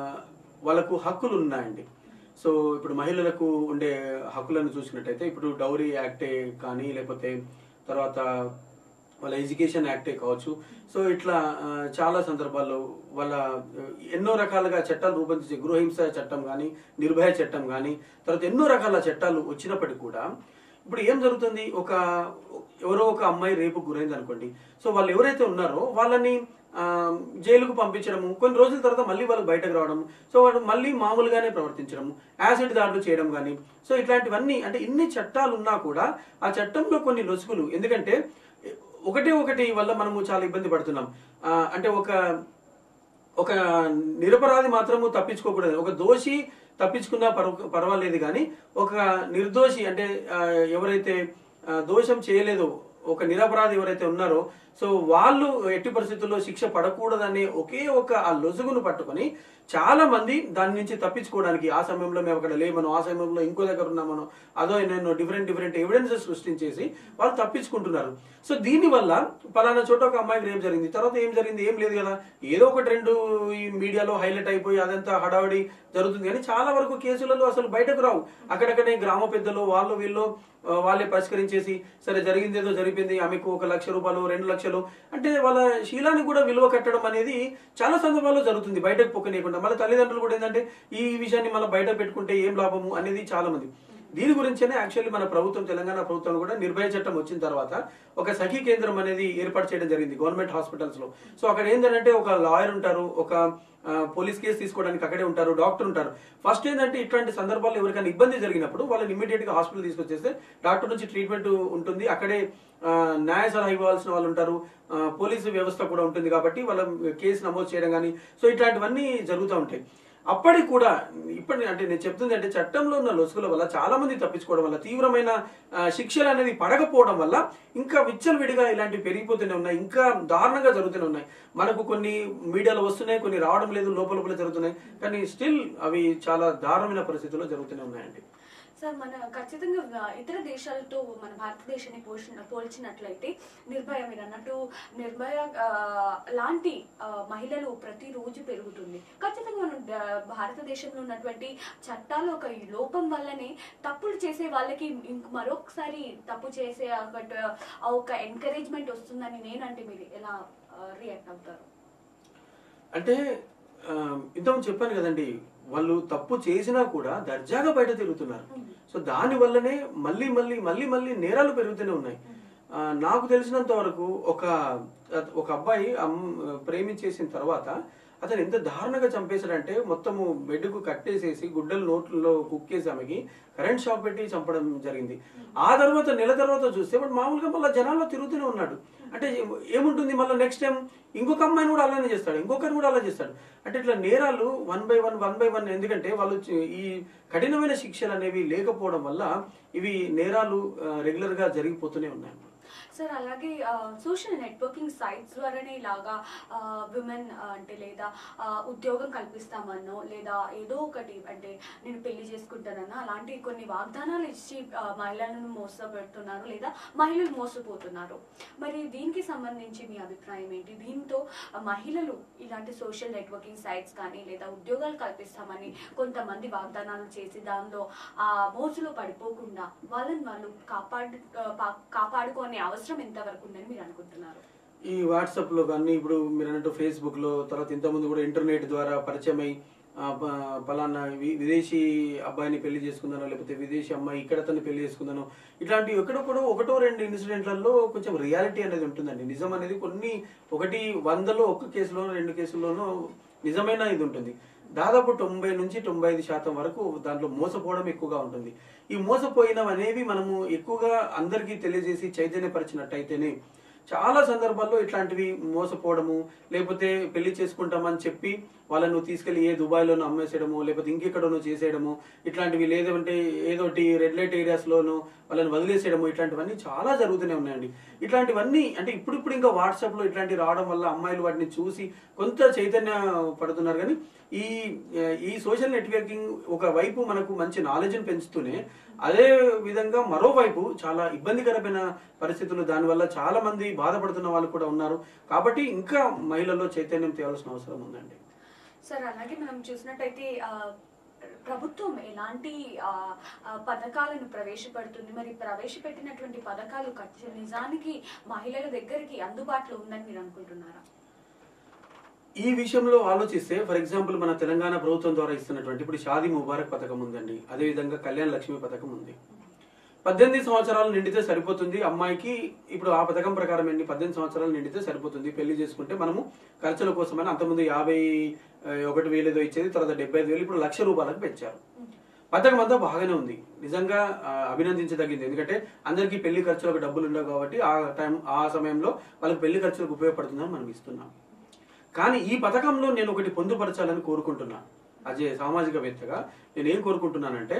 వాళ్ళకు హక్కులు ఉన్నాయండి సో ఇప్పుడు మహిళలకు ఉండే హక్కులను చూసినట్టయితే ఇప్పుడు డౌరీ యాక్టే కానీ లేకపోతే తర్వాత వాళ్ళ ఎడ్యుకేషన్ యాక్టే కావచ్చు సో ఇట్లా ఆ, చాలా సందర్భాల్లో వాళ్ళ ఆ, ఎన్నో రకాలుగా చట్టాలు రూపొందించే గృహహింస చట్టం కానీ నిర్భయ చట్టం కానీ తర్వాత ఎన్నో రకాల చట్టాలు వచ్చినప్పటికీ కూడా ఇప్పుడు ఏం జరుగుతుంది ఒక ఎవరో ఒక అమ్మాయి రేపు గురైంది అనుకోండి సో వాళ్ళు ఎవరైతే ఉన్నారో వాళ్ళని ఆ, జైలుకు పంపించడము కొన్ని రోజుల తర్వాత మళ్ళీ వాళ్ళు బయటకు రావడం సో వాళ్ళు మళ్ళీ మామూలుగానే ప్రవర్తించడము యాసిడ్ దాడులు చేయడం కానీ సో ఇట్లాంటివన్నీ అంటే ఇన్ని చట్టాలు ఉన్నా కూడా ఆ చట్టంలో కొన్ని లొసుగులు ఎందుకంటే ఒకటే ఒకటి వల్ల మనము చాలా ఇబ్బంది పడుతున్నాం ఆ, అంటే ఒక ఒక నిరపరాధి మాత్రము తప్పించుకోకూడదు ఒక దోషి తప్పించుకున్నా పర్వ పర్వాలేదు కానీ ఒక నిర్దోషి అంటే ఆ, ఎవరైతే ఆ, దోషం చేయలేదో ఒక నిరపరాధి ఎవరైతే ఉన్నారో సో వాళ్ళు ఎట్టి పరిస్థితుల్లో శిక్ష పడకూడదనే ఒకే ఒక ఆ లొసుగును పట్టుకొని చాలా మంది దాని నుంచి తప్పించుకోవడానికి ఆ సమయంలో మేము అక్కడ లేమను ఆ సమయంలో ఇంకో దగ్గర ఉన్నామను అదో నేను డిఫరెంట్ డిఫరెంట్ ఎవిడెన్సెస్ సృష్టించేసి వాళ్ళు తప్పించుకుంటున్నారు సో దీని వల్ల పలానా చోట ఒక అమ్మాయికి రేపు జరిగింది తర్వాత ఏం జరిగింది ఏం లేదు కదా ఏదో ఒక ట్రెండ్ ఈ మీడియాలో హైలైట్ అయిపోయి అదంతా హడావడి జరుగుతుంది కానీ చాలా వరకు కేసులలో అసలు బయటకు రావు అక్కడక్కడే గ్రామ పెద్దలు వాళ్ళు వీళ్ళు ఆ, వాళ్ళే పరిష్కరించేసి సరే జరిగింది ఏదో జరిపింది ఆమెకు ఒక లక్ష రూపాయలు రెండు లక్షలు అంటే వాళ్ళ శీలాన్ని కూడా విలువ కట్టడం అనేది చాలా సందర్భాల్లో జరుగుతుంది బయటకు పొక్కనీయకుండా మళ్ళీ తల్లిదండ్రులు కూడా ఏంటంటే ఈ విషయాన్ని మళ్ళీ బయట పెట్టుకుంటే ఏం లాభము అనేది చాలా మంది దీని గురించేనే యాక్చువల్లీ మన ప్రభుత్వం తెలంగాణ ప్రభుత్వం కూడా నిర్భయ చట్టం వచ్చిన తర్వాత ఒక సఖీ కేంద్రం అనేది ఏర్పాటు చేయడం జరిగింది గవర్నమెంట్ హాస్పిటల్స్ లో సో అక్కడ ఏంటంటే ఒక లాయర్ ఉంటారు ఒక ఆ, పోలీస్ కేసు తీసుకోవడానికి అక్కడే ఉంటారు డాక్టర్ ఉంటారు ఫస్ట్ ఏంటంటే ఇట్లాంటి సందర్భాల్లో ఎవరికైనా ఇబ్బంది జరిగినప్పుడు వాళ్ళని ఇమీడియట్ గా హాస్పిటల్ తీసుకొచ్చేస్తే డాక్టర్ నుంచి ట్రీట్మెంట్ ఉంటుంది అక్కడే ఆ, న్యాయ సలహా ఇవ్వాల్సిన వాళ్ళు ఉంటారు ఆ, పోలీసు వ్యవస్థ కూడా ఉంటుంది కాబట్టి వాళ్ళ కేసు నమోదు చేయడం కానీ సో ఇట్లాంటివన్నీ జరుగుతూ ఉంటాయి అప్పటికి కూడా ఇప్పటి అంటే నేను చెప్తుంది అంటే చట్టంలో ఉన్న లొసుగుల వల్ల చాలా మంది తప్పించుకోవడం వల్ల తీవ్రమైన ఆ, శిక్షలు అనేది పడకపోవడం వల్ల ఇంకా విచ్చలవిడిగా ఇలాంటివి పెరిగిపోతూనే ఉన్నాయి ఇంకా దారుణంగా జరుగుతూనే ఉన్నాయి మనకు కొన్ని మీడియాలో వస్తున్నాయి కొన్ని రావడం లేదు లోపల లోపల జరుగుతున్నాయి కానీ స్టిల్ అవి చాలా దారుణమైన పరిస్థితుల్లో జరుగుతూనే ఉన్నాయండి సార్ మన ఖచ్చితంగా ఆ, ఇతర దేశాలతో మన భారతదేశాన్ని పోల్చిన పోల్చినట్లయితే నిర్భయ మీరు అన్నట్టు నిర్భయ ఆ, లాంటి ఆ, మహిళలు ప్రతిరోజు పెరుగుతుంది ఖచ్చితంగా మనం ఆ, భారతదేశంలో ఉన్నటువంటి చట్టాల ఒక ఈ లోపం వల్లనే తప్పులు చేసే వాళ్ళకి ఇంక మరొకసారి తప్పు చేసే ఒకటి ఆ ఒక ఎంకరేజ్మెంట్ వస్తుందని నేనంటే మీరు ఎలా రియాక్ట్ అవుతారు అంటే ఆ, ఇంతకుముందు చెప్పాను కదండి వాళ్ళు తప్పు చేసినా కూడా దర్జాగా బయట తిరుగుతున్నారు సో దాని వల్లనే మళ్ళీ మళ్ళీ మళ్ళీ మళ్ళీ నేరాలు పెరుగుతూనే ఉన్నాయి ఆ, నాకు తెలిసినంత వరకు ఒక ఒక అబ్బాయి అమ్- ప్రేమించేసిన తర్వాత అతను ఎంత దారుణంగా చంపేశాడంటే మొత్తము బెడ్కు కట్టేసేసి గుడ్డలు నోట్లో కుక్కేసి ఆమెకి కరెంట్ షాక్ పెట్టి చంపడం జరిగింది ఆ తర్వాత నెల తర్వాత చూస్తే వాడు మామూలుగా మళ్ళీ జనాల్లో తిరుగుతూనే ఉన్నాడు అంటే ఏ- ఏముంటుంది మళ్ళీ నెక్స్ట్ టైం ఇంకొక అమ్మాయిని కూడా అలానే చేస్తాడు ఇంకొకరిని కూడా అలా చేస్తాడు అంటే ఇట్లా నేరాలు one by one one by one ఎందుకంటే వాళ్ళు చి- ఈ కఠినమైన శిక్షలు అనేవి లేకపోవడం వల్ల ఇవి నేరాలు రెగ్యులర్ గా జరిగిపోతూనే ఉన్నాయి సార్ అలాగే సోషల్ నెట్వర్కింగ్ సైట్స్ ద్వారానే ఇలాగా విమెన్ అంటే లేదా ఆ, ఉద్యోగం కల్పిస్తామన్నో లేదా ఏదో ఒకటి అంటే నేను పెళ్లి చేసుకుంటానన్నా అలాంటి కొన్ని వాగ్దానాలు ఇచ్చి ఆ, మహిళలను మోసపెడుతున్నారు లేదా మహిళలు మోసపోతున్నారు మరి దీనికి సంబంధించి మీ అభిప్రాయం ఏంటి దీంతో ఆ, మహిళలు ఇలాంటి సోషల్ నెట్వర్కింగ్ సైట్స్ కానీ లేదా ఉద్యోగాలు కల్పిస్తామని కొంతమంది వాగ్దానాలు చేసి దానిలో ఆ మోజులో పడిపోకుండా వాళ్ళని వాళ్ళు కాపాడు ఆ, పా- కాపాడుకునే అవసరం ఎంతవరకు ఉందని మీరు అనుకుంటున్నారు ఈ వాట్సాప్ లో కానీ ఇప్పుడు మీరు అన్నట్టు ఫేస్బుక్ లో తర్వాత ఇంతకుముందు కూడా ఇంటర్నెట్ ద్వారా పరిచయం అయి ఆ, ప- పలానా వి- విదేశీ అబ్బాయిని పెళ్లి చేసుకుందానో లేకపోతే విదేశీ అమ్మాయి ఇక్కడ తను పెళ్లి చేసుకుందానో ఇట్లాంటి ఎక్కడొక్కడో ఒకటో రెండు ఇన్సిడెంట్లలో కొంచెం రియాలిటీ అనేది ఉంటుందండి నిజం అనేది కొన్ని ఒకటి వందలో ఒక్క కేసులో రెండు కేసుల్లోనూ నిజమైన ఇది ఉంటుంది దాదాపు తొంభై నుంచి తొంభై ఐదు శాతం వరకు దాంట్లో మోసపోవడం ఎక్కువగా ఉంటుంది ఈ మోసపోయినవి అనేవి మనము ఎక్కువగా అందరికీ తెలియజేసి చైతన్యపరిచినట్టయితేనే చాలా సందర్భాల్లో ఇట్లాంటివి మోసపోవడము లేకపోతే పెళ్లి చేసుకుంటామని చెప్పి వాళ్ళను తీసుకెళ్లి ఏ దుబాయ్లోనూ అమ్మేసేయడము లేకపోతే ఇంకెక్కడోనో చేసేయడము ఇట్లాంటివి లేదంటే ఏదోటి రెడ్ లైట్ ఏరియాస్ లోనూ వాళ్ళని వదిలేసేయడము ఇట్లాంటివన్నీ చాలా జరుగుతూనే ఉన్నాయండి ఇట్లాంటివన్నీ అంటే ఇప్పుడిప్పుడు ఇంకా వాట్సాప్ లో ఇట్లాంటివి రావడం వల్ల అమ్మాయిలు వాటిని చూసి కొంత చైతన్య పడుతున్నారు కానీ ఈ ఈ సోషల్ నెట్వర్కింగ్ ఒక వైపు మనకు మంచి నాలెడ్జ్ పెంచుతూనే అదే విధంగా మరోవైపు చాలా ఇబ్బందికరమైన పరిస్థితులు దానివల్ల చాలా మంది బాధపడుతున్న వాళ్ళు కూడా ఉన్నారు కాబట్టి ఇంకా మహిళల్లో చైతన్యం తేవాల్సిన అవసరం ఉందండి సార్ అలాగే మనం చూసినట్టయితే ఆ, ప్రభుత్వం ఎలాంటి ఆ, ఆ, పథకాలను ప్రవేశపెడుతుంది మరి ప్రవేశపెట్టినటువంటి పథకాలు ఖచ్చి- నిజానికి మహిళల దగ్గరికి అందుబాటులో ఉందని మీరు అనుకుంటున్నారా ఈ విషయంలో ఆలోచిస్తే ఫర్ ఎగ్జాంపుల్ మన తెలంగాణ ప్రభుత్వం ద్వారా ఇస్తున్నటువంటి ఇప్పుడు షాదీ ముబారక్ పథకం ఉందండి అదేవిధంగా కళ్యాణ్ లక్ష్మి పథకం ఉంది పద్దెనిమిది సంవత్సరాలు నిండితే సరిపోతుంది అమ్మాయికి ఇప్పుడు ఆ పథకం ప్రకారం ఎన్ని పద్దెనిమిది సంవత్సరాలు నిండితే సరిపోతుంది పెళ్లి చేసుకుంటే మనము ఖర్చుల కోసమని అంతకుముందు యాభై ఆ, ఒకటి వేలు ఏదో ఇచ్చేది తర్వాత డెబ్బై ఐదు వేలు ఇప్పుడు లక్ష రూపాయలకు పెంచారు పథకం అంతా బాగానే ఉంది నిజంగా ఆ, అభినందించదగింది ఎందుకంటే అందరికీ పెళ్లి ఖర్చులకు డబ్బులు ఉండవు కాబట్టి ఆ టైం ఆ సమయంలో వాళ్ళకి పెళ్లి ఖర్చులకు ఉపయోగపడుతుందని మనం ఇస్తున్నాం కానీ ఈ పథకంలో నేను ఒకటి పొందుపరచాలని కోరుకుంటున్నాను అజయ్ సామాజికవేత్తగా నేను ఏం కోరుకుంటున్నానంటే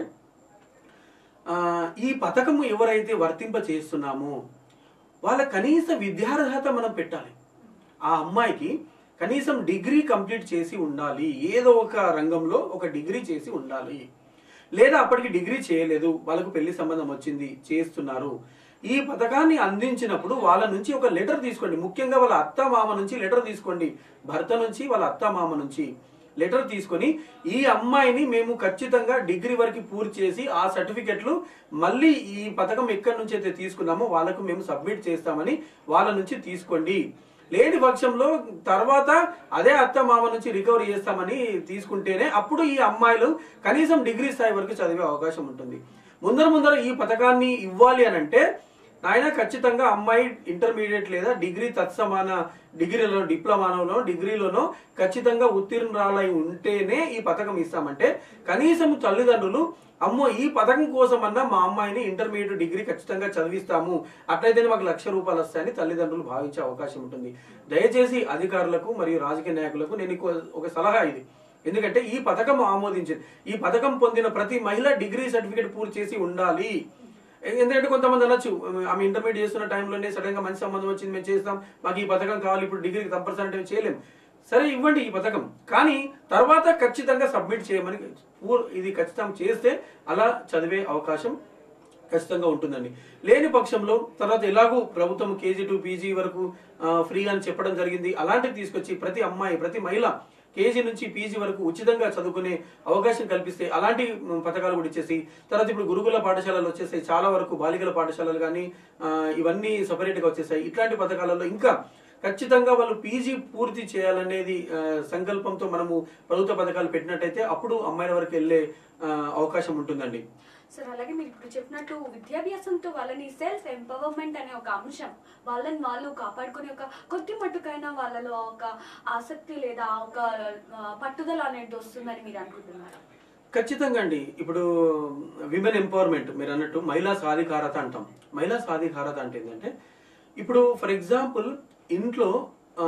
ఆ, ఈ పథకము ఎవరైతే వర్తింప చేస్తున్నామో వాళ్ళ కనీస విద్యార్హత మనం పెట్టాలి ఆ అమ్మాయికి కనీసం డిగ్రీ కంప్లీట్ చేసి ఉండాలి ఏదో ఒక రంగంలో ఒక డిగ్రీ చేసి ఉండాలి లేదా అప్పటికి డిగ్రీ చేయలేదు వాళ్ళకు పెళ్లి సంబంధం వచ్చింది చేస్తున్నారు ఈ పథకాన్ని అందించినప్పుడు వాళ్ళ నుంచి ఒక లెటర్ తీసుకోండి ముఖ్యంగా వాళ్ళ అత్త మామ నుంచి లెటర్ తీసుకోండి భర్త నుంచి వాళ్ళ అత్త మామ నుంచి లెటర్ తీసుకొని ఈ అమ్మాయిని మేము ఖచ్చితంగా డిగ్రీ వరకు పూర్తి చేసి ఆ సర్టిఫికెట్లు మళ్ళీ ఈ పథకం ఎక్కడి నుంచి అయితే తీసుకున్నామో వాళ్ళకు మేము సబ్మిట్ చేస్తామని వాళ్ళ నుంచి తీసుకోండి లేని పక్షంలో తర్వాత అదే అత్త మామ నుంచి రికవరీ చేస్తామని తీసుకుంటేనే అప్పుడు ఈ అమ్మాయిలు కనీసం డిగ్రీ స్థాయి వరకు చదివే అవకాశం ఉంటుంది ముందర ముందర ఈ పథకాన్ని ఇవ్వాలి అని అంటే నాయన ఖచ్చితంగా అమ్మాయి ఇంటర్మీడియట్ లేదా డిగ్రీ తత్సమాన డిగ్రీలో డిప్లొమాలోనో డిగ్రీలోనో ఖచ్చితంగా ఉత్తీర్ణురాలై ఉంటేనే ఈ పథకం ఇస్తామంటే కనీసం తల్లిదండ్రులు అమ్మో ఈ పథకం కోసమన్నా మా అమ్మాయిని ఇంటర్మీడియట్ డిగ్రీ ఖచ్చితంగా చదివిస్తాము అట్లయితేనే మాకు లక్ష రూపాయలు వస్తాయని తల్లిదండ్రులు భావించే అవకాశం ఉంటుంది దయచేసి అధికారులకు మరియు రాజకీయ నాయకులకు నేను ఇంకో- ఒక సలహా ఇది ఎందుకంటే ఈ పథకం ఆమోదించింది ఈ పథకం పొందిన ప్రతి మహిళ డిగ్రీ సర్టిఫికేట్ పూర్తి చేసి ఉండాలి ఎందుకంటే కొంతమంది అనొచ్చు ఆమె ఇంటర్మీడియట్ చేస్తున్న టైంలోనే సడన్ గా మంచి సంబంధం వచ్చింది మేము చేస్తాం మాకు ఈ పథకం కావాలి ఇప్పుడు డిగ్రీకి కంపల్సరీ అంటే చేయలేం సరే ఇవ్వండి ఈ పథకం కానీ తర్వాత ఖచ్చితంగా సబ్మిట్ చేయమని పూర్- ఇది ఖచ్చితంగా చేస్తే అలా చదివే అవకాశం ఖచ్చితంగా ఉంటుందండి లేని పక్షంలో తర్వాత ఎలాగూ ప్రభుత్వం కేజీ టు పీజీ వరకు ఆ, ఫ్రీ అని చెప్పడం జరిగింది అలాంటివి తీసుకొచ్చి ప్రతి అమ్మాయి ప్రతి మహిళ కేజీ నుంచి పీజీ వరకు ఉచితంగా చదువుకునే అవకాశం కల్పిస్తే అలాంటి మ్, పథకాలు కూడా ఇచ్చేసి తర్వాత ఇప్పుడు గురుకుల పాఠశాలలు వచ్చేసాయి చాలా వరకు బాలికల పాఠశాలలు కానీ ఇవన్నీ separate గా వచ్చేసాయి ఇట్లాంటి పథకాలలో ఇంకా ఖచ్చితంగా వాళ్ళు పీజీ పూర్తి చేయాలనేది ఆ, సంకల్పంతో మనము ప్రభుత్వ పథకాలు పెట్టినట్టయితే అప్పుడు అమ్మాయిల వరకు వెళ్ళే ఆ, అవకాశం ఉంటుందండి సార్ అలాగే మీరు ఇప్పుడు చెప్పినట్టు విద్యాభ్యాసంతో వాళ్ళని సెల్ఫ్ ఎంపవర్మెంట్ అనే ఒక అంశం వాళ్ళని వాళ్ళు కాపాడుకునే ఒక కొద్ది మట్టుకైనా వాళ్ళలో ఒక ఆసక్తి లేదా ఒక ఆ, పట్టుదల అనేది వస్తుందని మీరు అనుకుంటున్నారా ఖచ్చితంగా అండి ఇప్పుడు విమెన్ ఎంపవర్మెంట్ మీరు అన్నట్టు మహిళా సాధికారత అంటాం మహిళా సాధికారత అంటే ఏంటంటే ఇప్పుడు ఫర్ ఎగ్జాంపుల్ ఇంట్లో ఆ,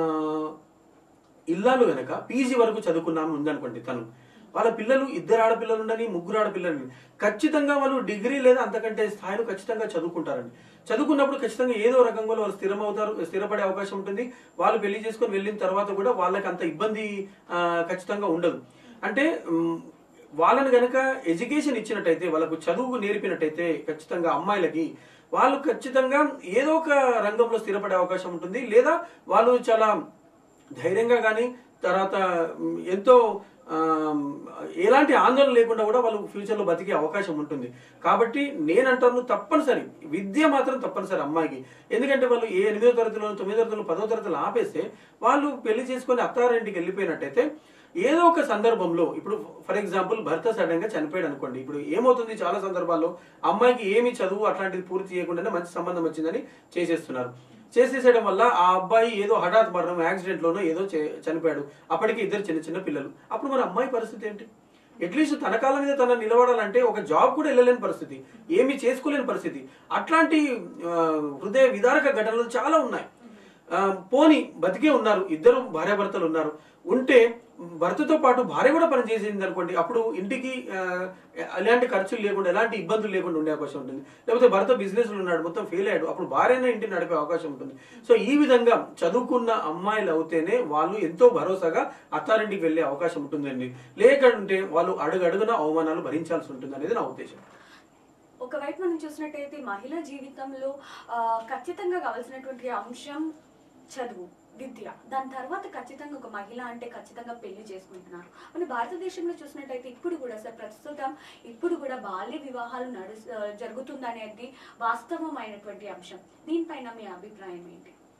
ఇల్లాలు గనక పీజీ వరకు చదువుకున్నాము ఉందనుకోండి తను వాళ్ళ పిల్లలు ఇద్దరు ఆడపిల్లలు ఉండని ముగ్గురు ఆడపిల్లలు ఉండని. ఖచ్చితంగా వాళ్ళు డిగ్రీ లేదా అంతకంటే స్థాయిలో ఖచ్చితంగా చదువుకుంటారండి చదువుకున్నప్పుడు ఖచ్చితంగా ఏదో రకంగా వాళ్ళు స్థిరమవుతారు స్థిరపడే అవకాశం ఉంటుంది వాళ్ళు పెళ్లి చేసుకొని వెళ్ళిన తర్వాత కూడా వాళ్ళకి అంత ఇబ్బంది ఆ, ఖచ్చితంగా ఉండదు అంటే ఉమ్, వాళ్ళని గనక ఎడ్యుకేషన్ ఇచ్చినట్టయితే వాళ్ళకు చదువు నేర్పినట్టయితే ఖచ్చితంగా అమ్మాయిలకి వాళ్ళు ఖచ్చితంగా ఏదో ఒక రంగంలో స్థిరపడే అవకాశం ఉంటుంది లేదా వాళ్ళు చాలా ధైర్యంగా కానీ తర్వాత ఉమ్, ఎంతో ఆ, ఎలాంటి ఆందోళన లేకుండా కూడా వాళ్ళు ఫ్యూచర్లో బతికే అవకాశం ఉంటుంది కాబట్టి నేనంటాను తప్పనిసరి విద్య మాత్రం తప్పనిసరి అమ్మాయికి ఎందుకంటే వాళ్ళు ఏ ఎనిమిదో తరగతిలో తొమ్మిదో తరగతిలో పదో తరగతిలో ఆపేస్తే వాళ్ళు పెళ్లి చేసుకొని అత్తారింటికి వెళ్ళిపోయినట్టయితే ఏదో ఒక సందర్భంలో ఇప్పుడు ఫర్ ఎగ్జాంపుల్ భర్త సడన్ గా చనిపోయాడు అనుకోండి ఇప్పుడు ఏమవుతుంది చాలా సందర్భాల్లో అమ్మాయికి ఏమి చదువు అట్లాంటిది పూర్తి చేయకుండానే మంచి సంబంధం వచ్చిందని చేసేస్తున్నారు చేసేసేయడం వల్ల ఆ అబ్బాయి ఏదో హఠాత్ మరణం యాక్సిడెంట్ లోనో ఏదో చే- చనిపోయాడు అప్పటికి ఇద్దరు చిన్న చిన్న పిల్లలు అప్పుడు మన అమ్మాయి పరిస్థితి ఏంటి అట్లీస్ట్ తన కాళ్ళ మీద తన నిలబడాలంటే ఒక జాబ్ కూడా వెళ్ళలేని పరిస్థితి ఏమీ చేసుకోలేని పరిస్థితి అట్లాంటి ఆ, హృదయ విదారక ఘటనలు చాలా ఉన్నాయి ఆ, పోని బతికే ఉన్నారు ఇద్దరు భార్యాభర్తలు ఉన్నారు ఉంటే భర్తతో పాటు భార్య కూడా పనిచేసింది అనుకోండి అప్పుడు ఇంటికి ఆ, ఎలాంటి ఖర్చులు లేకుండా ఎలాంటి ఇబ్బందులు లేకుండా ఉండే అవకాశం ఉంటుంది లేకపోతే భర్త బిజినెస్ లో ఉన్నాడు మొత్తం ఫెయిల్ అయ్యాడు అప్పుడు భార్యనే ఇంటిని నడిపే అవకాశం ఉంటుంది సో ఈ విధంగా చదువుకున్న అమ్మాయిలు అవుతేనే వాళ్ళు ఎంతో భరోసాగా అత్తారింటికి వెళ్ళే అవకాశం ఉంటుందండి లేకుంటే వాళ్ళు అడుగు అడుగున అవమానాలు భరించాల్సి ఉంటుంది అనేది నా ఉద్దేశం ఒకవైపు మనం చూసినట్టయితే మహిళ జీవితంలో ఆ, ఖచ్చితంగా కావాల్సినటువంటి అంశం చదువు విద్య దాని తర్వాత ఖచ్చితంగా ఒక మహిళ అంటే ఖచ్చితంగా పెళ్లి చేసుకుంటున్నారు మన భారతదేశంలో చూసినట్టయితే ఇప్పుడు కూడా సార్ ప్రస్తుతం ఇప్పుడు కూడా బాల్య వివాహాలు నడు జరుగుతుందనేది వాస్తవమైనటువంటి అంశం దీనిపైన మీ అభిప్రాయం ఏంటి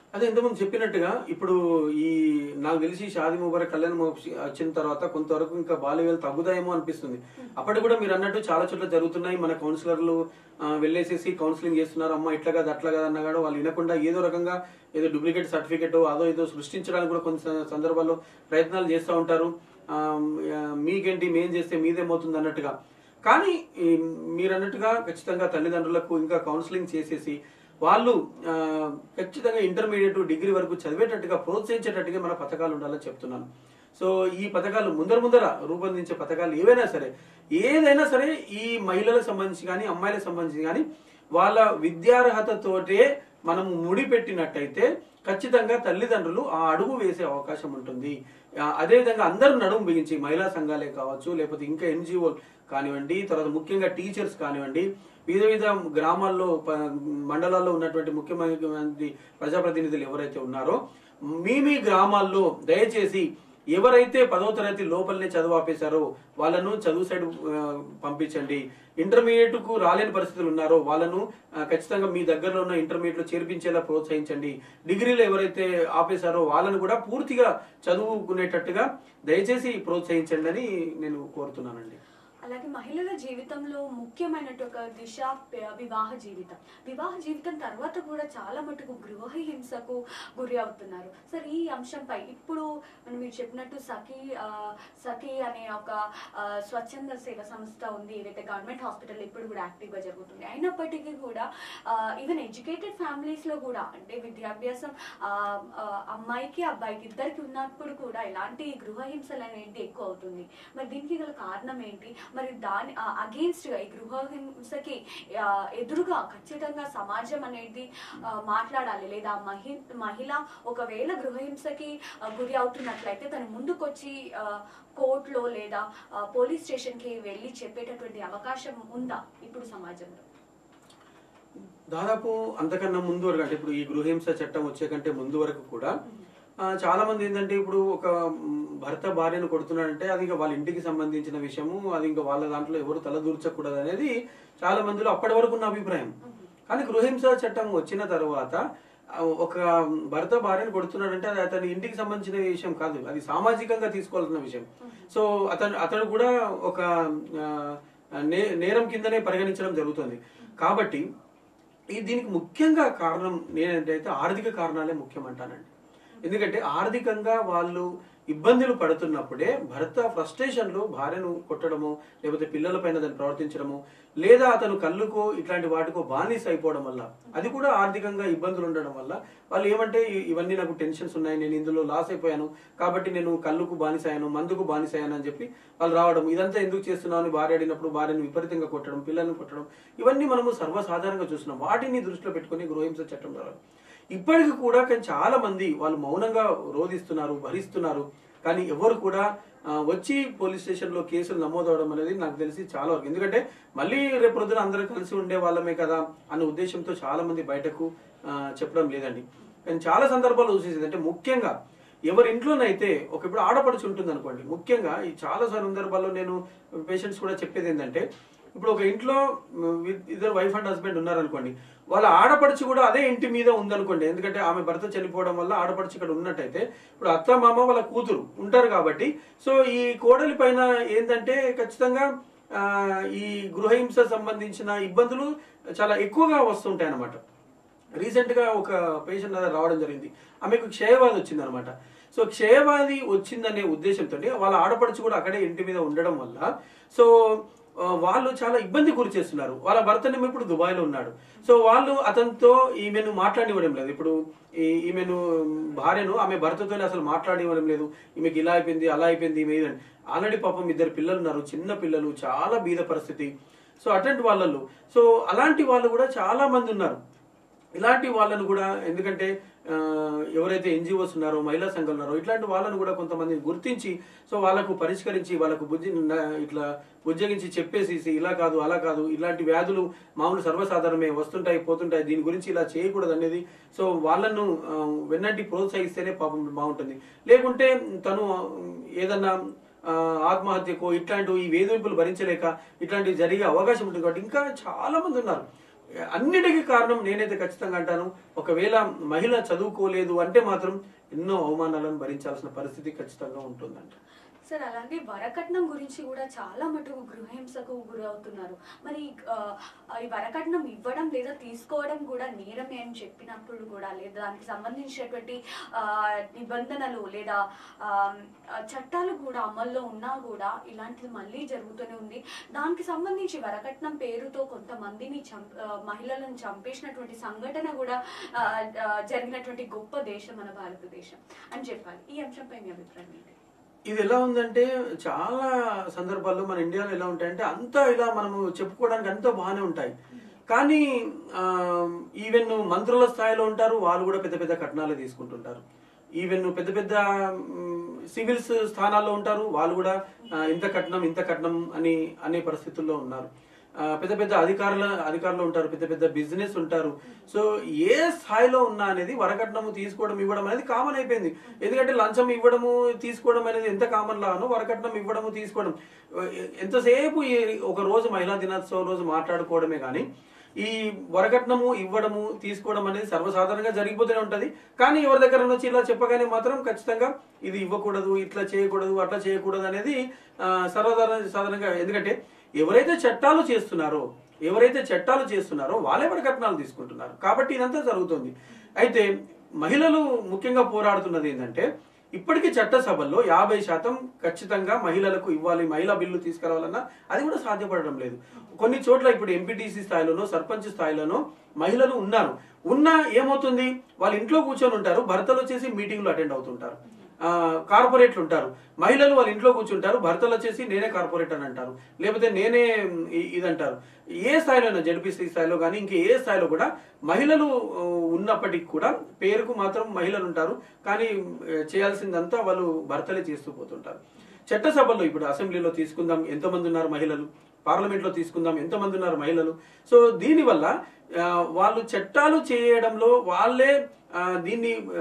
అదే ఇంతకుముందు చెప్పినట్టుగా ఇప్పుడు ఈ నాకు తెలిసి షాది ముబారక్ కళ్యాణ్ మోక్షి వచ్చిన తర్వాత కొంతవరకు ఇంకా బాల్యవేలు తగ్గుతాయేమో అనిపిస్తుంది అప్పటి కూడా మీరు అన్నట్టు చాలా చోట్ల జరుగుతున్నాయి మన కౌన్సిలర్లు ఆ, వెళ్ళేసేసి కౌన్సిలింగ్ చేస్తున్నారు అమ్మ ఇట్లా కాదు అట్లా కాదు అన్న కూడా వాళ్ళు వినకుండా ఏదో రకంగా ఏదో డూప్లికేట్ సర్టిఫికేట్ అదో ఏదో సృష్టించడానికి కూడా కొన్ని స- సందర్భాల్లో ప్రయత్నాలు చేస్తూ ఉంటారు ఆ, ఆ, మీకేంటి మేం చేస్తే మీదేమవుతుంది అన్నట్టుగా కానీ ఈ మీరు అన్నట్టుగా ఖచ్చితంగా తల్లిదండ్రులకు ఇంకా కౌన్సిలింగ్ చేసేసి వాళ్ళు ఆ, ఖచ్చితంగా ఇంటర్మీడియట్ డిగ్రీ వరకు చదివేటట్టుగా ప్రోత్సహించేటట్టుగా మన పథకాలు ఉండాలని చెప్తున్నాను సో ఈ పథకాలు ముందర ముందర రూపొందించే పథకాలు ఏవైనా సరే ఏదైనా సరే ఈ మహిళలకు సంబంధించి కానీ అమ్మాయిలకు సంబంధించి కానీ వాళ్ళ విద్యార్హతతోటే మనం ముడిపెట్టినట్టయితే ఖచ్చితంగా తల్లిదండ్రులు ఆ అడుగు వేసే అవకాశం ఉంటుంది ఆ, అదేవిధంగా అందరూ నడుము బిగించి మహిళా సంఘాలే కావచ్చు లేకపోతే ఇంకా ఎన్జిఓ కానివ్వండి తర్వాత ముఖ్యంగా టీచర్స్ కానివ్వండి వివిధ వివిధ గ్రామాల్లో ప- మండలాల్లో ఉన్నటువంటి ముఖ్యమైన ప్రజాప్రతినిధులు ఎవరైతే ఉన్నారో మీ మీ గ్రామాల్లో దయచేసి ఎవరైతే పదో తరగతి లోపలనే చదువు ఆపేశారో వాళ్ళను చదువు సైడ్ ఆ, పంపించండి ఇంటర్మీడియట్ కు రాలేని పరిస్థితులు ఉన్నారో వాళ్ళను ఆ, ఖచ్చితంగా మీ దగ్గరలో ఉన్న ఇంటర్మీడియట్ లో చేర్పించేలా ప్రోత్సహించండి డిగ్రీలో ఎవరైతే ఆపేశారో వాళ్ళను కూడా పూర్తిగా చదువుకునేటట్టుగా దయచేసి ప్రోత్సహించండి అని నేను కోరుతున్నానండి అలాగే మహిళల జీవితంలో ముఖ్యమైనటువంటి ఒక దిశ ప- వివాహ జీవితం వివాహ జీవితం తర్వాత కూడా చాలా మటుకు గృహ హింసకు గురి అవుతున్నారు సార్ ఈ అంశంపై ఇప్పుడు మనం మీరు చెప్పినట్టు సఖీ ఆ, సఖీ అనే ఒక ఆ, స్వచ్ఛంద సేవ సంస్థ ఉంది ఏదైతే గవర్నమెంట్ హాస్పిటల్ ఇప్పుడు కూడా యాక్టివ్గా జరుగుతుంది అయినప్పటికీ కూడా ఈవెన్ ఎడ్యుకేటెడ్ ఫ్యామిలీస్లో కూడా అంటే విద్యాభ్యాసం ఆ, ఆ, అమ్మాయికి అబ్బాయికి ఇద్దరికి ఉన్నప్పుడు కూడా ఇలాంటి గృహ హింసలు అనేది ఎక్కువ అవుతుంది మరి దీనికి గల కారణం ఏంటి మరి దాని అగేన్స్ట్ గా ఈ గృహ హింసకి ఆ, ఎదురుగా ఖచ్చితంగా సమాజం అనేది ఆ, మాట్లాడాలి లేదా మహి మహిళ ఒకవేళ గృహ హింసకి ఆ, గురి అవుతున్నట్లయితే తను ముందుకొచ్చి ఆ, కోర్టులో లేదా ఆ, పోలీస్ స్టేషన్ కి వెళ్ళి చెప్పేటటువంటి అవకాశం ఉందా ఇప్పుడు సమాజంలో దాదాపు అంతకన్నా ముందు వరకు అంటే ఇప్పుడు ఈ గృహహింస చట్టం వచ్చే కంటే ముందు వరకు కూడా ఆ, చాలా మంది ఏంటంటే ఇప్పుడు ఒక మ్, భర్త భార్యను కొడుతున్నాడంటే అది ఇంకా వాళ్ళ ఇంటికి సంబంధించిన విషయము అది ఇంకా వాళ్ళ దాంట్లో ఎవరు తలదూర్చకూడదు అనేది చాలా మందిలో అప్పటి వరకు ఉన్న అభిప్రాయం కానీ గృహహింస చట్టం వచ్చిన తర్వాత ఆ, ఒక భర్త భార్యను కొడుతున్నాడంటే అది అతని ఇంటికి సంబంధించిన విషయం కాదు అది సామాజికంగా తీసుకోవాల్సిన విషయం సో అతను అతను కూడా ఒక ఆ, నే- నేరం కిందనే పరిగణించడం జరుగుతుంది కాబట్టి ఈ దీనికి ముఖ్యంగా కారణం నేనంటే ఆర్థిక కారణాలే ముఖ్యం అంటానండి ఎందుకంటే ఆర్థికంగా వాళ్ళు ఇబ్బందులు పడుతున్నప్పుడే భర్త ఫ్రస్ట్రేషన్ లో భార్యను కొట్టడము లేకపోతే పిల్లల పైన దాన్ని ప్రవర్తించడము లేదా అతను కళ్ళుకో ఇట్లాంటి వాటికో బానిస అయిపోవడం వల్ల అది కూడా ఆర్థికంగా ఇబ్బందులు ఉండడం వల్ల వాళ్ళు ఏమంటే "ఇ- ఇవన్నీ నాకు టెన్షన్స్ ఉన్నాయి నేను ఇందులో లాస్ అయిపోయాను కాబట్టి నేను కళ్ళుకు బానిస అయ్యాను మందుకు బానిస అయ్యాను అని చెప్పి వాళ్ళు రావడం ఇదంతా ఎందుకు చేస్తున్నావు అని భార్య అడిగినప్పుడు భార్యను విపరీతంగా కొట్టడం పిల్లల్ని కొట్టడం ఇవన్నీ మనము సర్వసాధారణంగా చూస్తున్నాం వాటిని దృష్టిలో పెట్టుకొని గృహహింస చట్టం ద్వారా ఇప్పటికి కూడా కానీ చాలా మంది వాళ్ళు మౌనంగా రోధిస్తున్నారు భరిస్తున్నారు కానీ ఎవరు కూడా ఆ, వచ్చి పోలీస్ స్టేషన్ లో కేసులు నమోదవడం అనేది నాకు తెలిసి చాలా వరకు ఎందుకంటే మళ్ళీ రేపు పొద్దున అందరూ కలిసి ఉండే వాళ్ళమే కదా అన్న ఉద్దేశంతో చాలా మంది బయటకు ఆ, చెప్పడం లేదండి కానీ చాలా సందర్భాల్లో చూసేది అంటే ముఖ్యంగా ఎవరి ఇంట్లోనైతే ఒక ఇప్పుడు ఆడపడుచు ఉంటుంది అనుకోండి ముఖ్యంగా ఈ చాలా సందర్భాల్లో నేను పేషెంట్స్ కూడా చెప్పేది ఏంటంటే ఇప్పుడు ఒక ఇంట్లో మ్, వి- ఇద్దరు వైఫ్ అండ్ హస్బెండ్ ఉన్నారనుకోండి వాళ్ళ ఆడపడుచు కూడా అదే ఇంటి మీద ఉందనుకోండి ఎందుకంటే ఆమె భర్త చనిపోవడం వల్ల ఆడపడుచు ఇక్కడ ఉన్నట్టయితే ఇప్పుడు అత్త మామ వాళ్ళ కూతురు ఉంటారు కాబట్టి సో ఈ కోడలి పైన ఏంటంటే ఖచ్చితంగా ఆ, ఈ గృహహింస సంబంధించిన ఇబ్బందులు చాలా ఎక్కువగా వస్తుంటాయి అన్నమాట రీసెంట్ గా ఒక పేషెంట్ అనేది రావడం జరిగింది ఆమెకు క్షయవాది వచ్చింది అనమాట సో క్షయవాది వచ్చిందనే ఉద్దేశంతో వాళ్ళ ఆడపడుచు కూడా అక్కడే ఇంటి మీద ఉండడం వల్ల సో ఆ, వాళ్ళు చాలా ఇబ్బంది గురి చేస్తున్నారు వాళ్ళ భర్తనేమో ఇప్పుడు దుబాయ్ లో ఉన్నాడు సో వాళ్ళు అతనితో ఈమెను మాట్లాడివ్వడం లేదు ఇప్పుడు ఈ- ఈమెను భార్యను ఆమె భర్తతో అసలు మాట్లాడివ్వడం లేదు ఈమెకి ఇలా అయిపోయింది అలా అయిపోయింది ఈమె ఇదని ఆల్రెడీ పాపం ఇద్దరు పిల్లలు ఉన్నారు చిన్న పిల్లలు చాలా బీద పరిస్థితి సో అటువంటి వాళ్ళల్లో సో అలాంటి వాళ్ళు కూడా చాలా మంది ఉన్నారు ఇలాంటి వాళ్ళను కూడా ఎందుకంటే ఆ, ఎవరైతే ఎన్జిఓస్ ఉన్నారో మహిళా సంఘాలు ఉన్నారో ఇట్లాంటి వాళ్ళను కూడా కొంతమందిని గుర్తించి సో వాళ్ళకు పరిష్కరించి వాళ్ళకు బుజ్జి న- ఇట్లా బుజ్జగించి చెప్పేసి ఇలా కాదు అలా కాదు ఇలాంటి వ్యాధులు మామూలు సర్వసాధారణమే వస్తుంటాయి పోతుంటాయి దీని గురించి ఇలా చేయకూడదు అనేది సో వాళ్ళను ఆ, వెన్నంటి ప్రోత్సహిస్తేనే పాపం బాగుంటుంది లేకుంటే తను ఆ, ఏదన్నా ఆ, ఆత్మహత్యకో ఇట్లాంటి ఈ వేధింపులు భరించలేక ఇట్లాంటివి జరిగే అవకాశం ఉంటుంది కాబట్టి ఇంకా చాలా మంది ఉన్నారు అన్నిటికీ కారణం నేనైతే ఖచ్చితంగా అంటాను ఒకవేళ మహిళ చదువుకోలేదు అంటే మాత్రం ఎన్నో అవమానాలను భరించాల్సిన పరిస్థితి ఖచ్చితంగా ఉంటుందంట సార్ అలాగే వరకట్నం గురించి కూడా చాలా మటుకు గృహహింసకు గురవుతున్నారు మరి ఆ, ఈ వరకట్నం ఇవ్వడం లేదా తీసుకోవడం కూడా నేరమే అని చెప్పినప్పుడు కూడా లేదా దానికి సంబంధించినటువంటి ఆ, నిబంధనలు లేదా ఆ, చట్టాలు కూడా అమల్లో ఉన్నా కూడా ఇలాంటిది మళ్ళీ జరుగుతూనే ఉంది దానికి సంబంధించి వరకట్నం పేరుతో కొంతమందిని చం ఆ, మహిళలను చంపేసినటువంటి సంఘటన కూడా ఆ, ఆ, జరిగినటువంటి గొప్ప దేశం మన భారతదేశం అని చెప్పాలి ఈ అంశంపై మీ అభిప్రాయం ఏంటి ఇది ఎలా ఉందంటే చాలా సందర్భాల్లో మన ఇండియాలో ఎలా ఉంటాయంటే అంతా ఇలా మనము చెప్పుకోవడానికి అంతా బాగానే ఉంటాయి కానీ ఈవెన్ మంత్రుల స్థాయిలో ఉంటారు వాళ్ళు కూడా పెద్ద పెద్ద కట్నాలు తీసుకుంటుంటారు ఈవెన్ పెద్ద పెద్ద సివిల్స్ స్థానాల్లో ఉంటారు వాళ్ళు కూడా ఆ, ఇంత కట్నం ఇంత కట్నం అని అనే పరిస్థితుల్లో ఉన్నారు ఆ, పెద్ద పెద్ద అధికారుల అధికారులు ఉంటారు పెద్ద పెద్ద బిజినెస్ ఉంటారు సో ఏ స్థాయిలో ఉన్నా అనేది వరకట్నము తీసుకోవడం ఇవ్వడం అనేది కామన్ అయిపోయింది ఎందుకంటే లంచం ఇవ్వడము తీసుకోవడం అనేది ఎంత కామన్ లానో వరకట్నం ఇవ్వడము తీసుకోవడం ఎ- ఎంతసేపు ఈ ఒక రోజు మహిళా దినోత్సవం రోజు మాట్లాడుకోవడమే కానీ ఈ వరకట్నము ఇవ్వడము తీసుకోవడం అనేది సర్వసాధారణంగా జరిగిపోతూనే ఉంటది కానీ ఎవరి దగ్గర నుంచి ఇలా చెప్పగానే మాత్రం ఖచ్చితంగా ఇది ఇవ్వకూడదు ఇట్లా చేయకూడదు అట్లా చేయకూడదు అనేది ఆ, సర్వసాధారణ సాధారణంగా ఎందుకంటే ఎవరైతే చట్టాలు చేస్తున్నారో ఎవరైతే చట్టాలు చేస్తున్నారో వాళ్ళే వరకట్నాలు తీసుకుంటున్నారు కాబట్టి ఇదంతా జరుగుతుంది అయితే మహిళలు ముఖ్యంగా పోరాడుతున్నది ఏంటంటే ఇప్పటికీ చట్టసభల్లో యాభై శాతం ఖచ్చితంగా మహిళలకు ఇవ్వాలి మహిళా బిల్లు తీసుకురావాలన్నా అది కూడా సాధ్యపడడం లేదు కొన్ని చోట్ల ఇప్పుడు ఎంపీటీసీ స్థాయిలోనో సర్పంచ్ స్థాయిలోనో మహిళలు ఉన్నారు ఉన్నా ఏమవుతుంది వాళ్ళ ఇంట్లో కూర్చొని ఉంటారు భర్తలు వచ్చేసి మీటింగ్లు అటెండ్ అవుతుంటారు ఆ, కార్పొరేట్లు ఉంటారు మహిళలు వాళ్ళ ఇంట్లో కూర్చుంటారు భర్తలు వచ్చేసి నేనే కార్పొరేట్ అని అంటారు లేకపోతే నేనే ఇ- ఇది అంటారు ఏ స్థాయిలో జడ్పీసీ స్థాయిలో కానీ ఇంక ఏ స్థాయిలో కూడా మహిళలు ఆ, ఉన్నప్పటికీ కూడా పేరుకు మాత్రం మహిళలు ఉంటారు కానీ ఆ, చేయాల్సిందంతా వాళ్ళు భర్తలే చేస్తూ పోతుంటారు చట్టసభల్లో ఇప్పుడు అసెంబ్లీలో తీసుకుందాం ఎంతమంది ఉన్నారు మహిళలు పార్లమెంట్ లో తీసుకుందాం ఎంతమంది ఉన్నారు మహిళలు సో దీనివల్ల ఆ, వాళ్ళు చట్టాలు చేయడంలో వాళ్ళే ఆ, దీన్ని ఆ,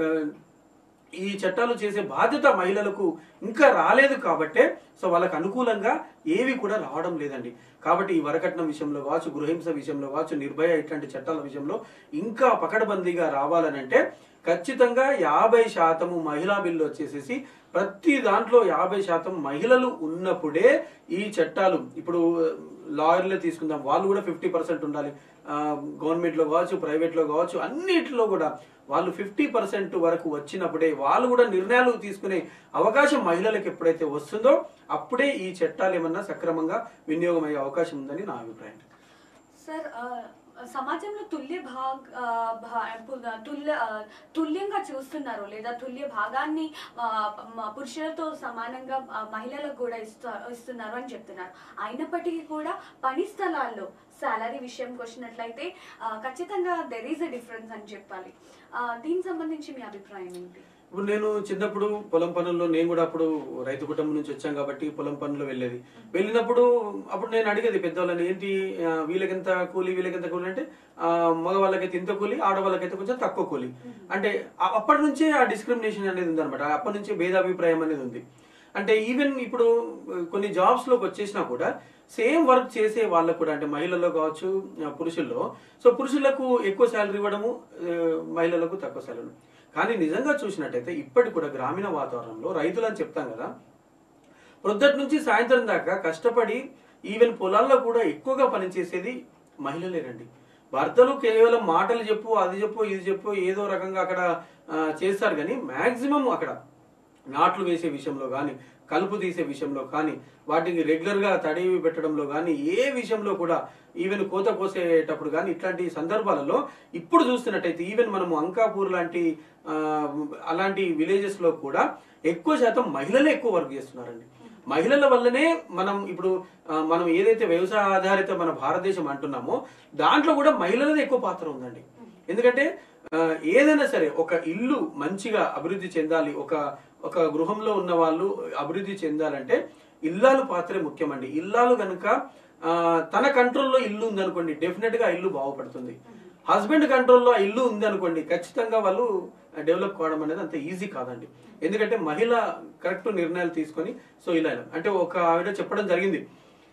ఈ చట్టాలు చేసే బాధ్యత మహిళలకు ఇంకా రాలేదు కాబట్టే సో వాళ్ళకు అనుకూలంగా ఏవి కూడా రావడం లేదండి కాబట్టి ఈ వరకట్నం విషయంలో కావచ్చు గృహింస విషయంలో కావచ్చు నిర్భయ ఇట్లాంటి చట్టాల విషయంలో ఇంకా పకడ్బందీగా రావాలనంటే ఖచ్చితంగా యాభై శాతము మహిళా బిల్లు వచ్చేసేసి ప్రతి దాంట్లో యాభై శాతం మహిళలు ఉన్నప్పుడే ఈ చట్టాలు ఇప్పుడు లాయర్లే తీసుకుందాం వాళ్ళు కూడా ఫిఫ్టీ పర్సెంట్ ఉండాలి గవర్నమెంట్ లో కావచ్చు ప్రైవేట్ లో కావచ్చు అన్నిటిలో కూడా వాళ్ళు ఫిఫ్టీ పర్సెంట్ వరకు వచ్చినప్పుడే వాళ్ళు కూడా నిర్ణయాలు తీసుకునే అవకాశం మహిళలకు ఎప్పుడైతే వస్తుందో అప్పుడే ఈ చట్టాలు ఏమన్నా సక్రమంగా వినియోగం అయ్యే అవకాశం ఉందని నా అభిప్రాయం సార్ ఆ, సమాజంలో తుల్య భాగ్ ఆ, భా- పు- తుల్య ఆ, తుల్యంగా చూస్తున్నారు లేదా తుల్య భాగాన్ని ఆ, మ- పురుషులతో సమానంగా ఆ, మహిళలకు కూడా ఇస్తా ఇస్తున్నారు అని చెప్తున్నారు అయినప్పటికీ కూడా పని స్థలాల్లో సాలరీ విషయంకి వచ్చినట్లయితే ఆ, ఖచ్చితంగా దెర్ ఈస్ అ డిఫరెన్స్ అని చెప్పాలి ఆ, దీనికి సంబంధించి మీ అభిప్రాయం ఏంటి ఇప్పుడు నేను చిన్నప్పుడు పొలం పనుల్లో నేను కూడా అప్పుడు రైతు కుటుంబం నుంచి వచ్చాం కాబట్టి పొలం పనులు వెళ్ళేది వెళ్ళినప్పుడు అప్పుడు నేను అడిగేది పెద్దవాళ్ళని ఏంటి ఆ, వీళ్ళకింత కూలి వీళ్ళకింత కూలి అంటే ఆ, మగవాళ్ళకైతే ఇంత కూలి ఆడవాళ్ళకైతే కొంచెం తక్కువ కూలి అంటే ఆ- అప్పటి నుంచే ఆ డిస్క్రిమినేషన్ అనేది ఉందన్నమాట అప్పటి నుంచే భేదాభిప్రాయం అనేది ఉంది అంటే ఈవెన్ ఇప్పుడు ఆ, కొన్ని జాబ్స్ లోకి వచ్చేసినా కూడా సేమ్ వర్క్ చేసే వాళ్ళకు కూడా అంటే మహిళల్లో కావచ్చు ఆ, పురుషుల్లో సో పురుషులకు ఎక్కువ శాలరీ ఇవ్వడము ఆ, మహిళలకు తక్కువ శాలరీ కానీ నిజంగా చూసినట్టయితే ఇప్పటి కూడా గ్రామీణ వాతావరణంలో రైతులు అని చెప్తాం కదా ప్రొద్దటి నుంచి సాయంత్రం దాకా కష్టపడి ఈవెన్ పొలాల్లో కూడా ఎక్కువగా పనిచేసేది మహిళలేనండి భర్తలు కేవలం మాటలు చెప్పు అది చెప్పు ఇది చెప్పు ఏదో రకంగా అక్కడ ఆ, చేస్తారు కానీ మాక్సిమం అక్కడ నాట్లు వేసే విషయంలో కానీ కలుపు తీసే విషయంలో కానీ వాటికి రెగ్యులర్ గా తడివి పెట్టడంలో కానీ ఏ విషయంలో కూడా ఈవెన్ కోత కోసేటప్పుడు కానీ ఇట్లాంటి సందర్భాలలో ఇప్పుడు చూస్తున్నట్టయితే ఈవెన్ మనము అంకాపూర్ లాంటి ఆ, అలాంటి విలేజెస్ లో కూడా ఎక్కువ శాతం మహిళలే ఎక్కువ వర్క్ చేస్తున్నారండి మహిళల వల్లనే మనం ఇప్పుడు ఆ, మనం ఏదైతే వ్యవసాయ ఆధారిత మన భారతదేశం అంటున్నామో దాంట్లో కూడా మహిళలదే ఎక్కువ పాత్ర ఉందండి ఎందుకంటే ఆ, ఏదైనా సరే ఒక ఇల్లు మంచిగా అభివృద్ధి చెందాలి ఒక ఒక గృహంలో ఉన్న వాళ్ళు అభివృద్ధి చెందాలంటే ఇల్లాలు పాత్రే ముఖ్యమండి ఇల్లాలు గనుక ఆ, తన కంట్రోల్లో ఇల్లు ఉందనుకోండి డెఫినెట్ గా ఆ ఇల్లు బాగుపడుతుంది హస్బెండ్ కంట్రోల్లో ఆ ఇల్లు ఉంది అనుకోండి ఖచ్చితంగా వాళ్ళు డెవలప్ కావడం అనేది అంత ఈజీ కాదండి ఎందుకంటే మహిళ కరెక్ట్ నిర్ణయాలు తీసుకొని సో ఇలా ఇలా. అంటే ఒక ఆవిడ చెప్పడం జరిగింది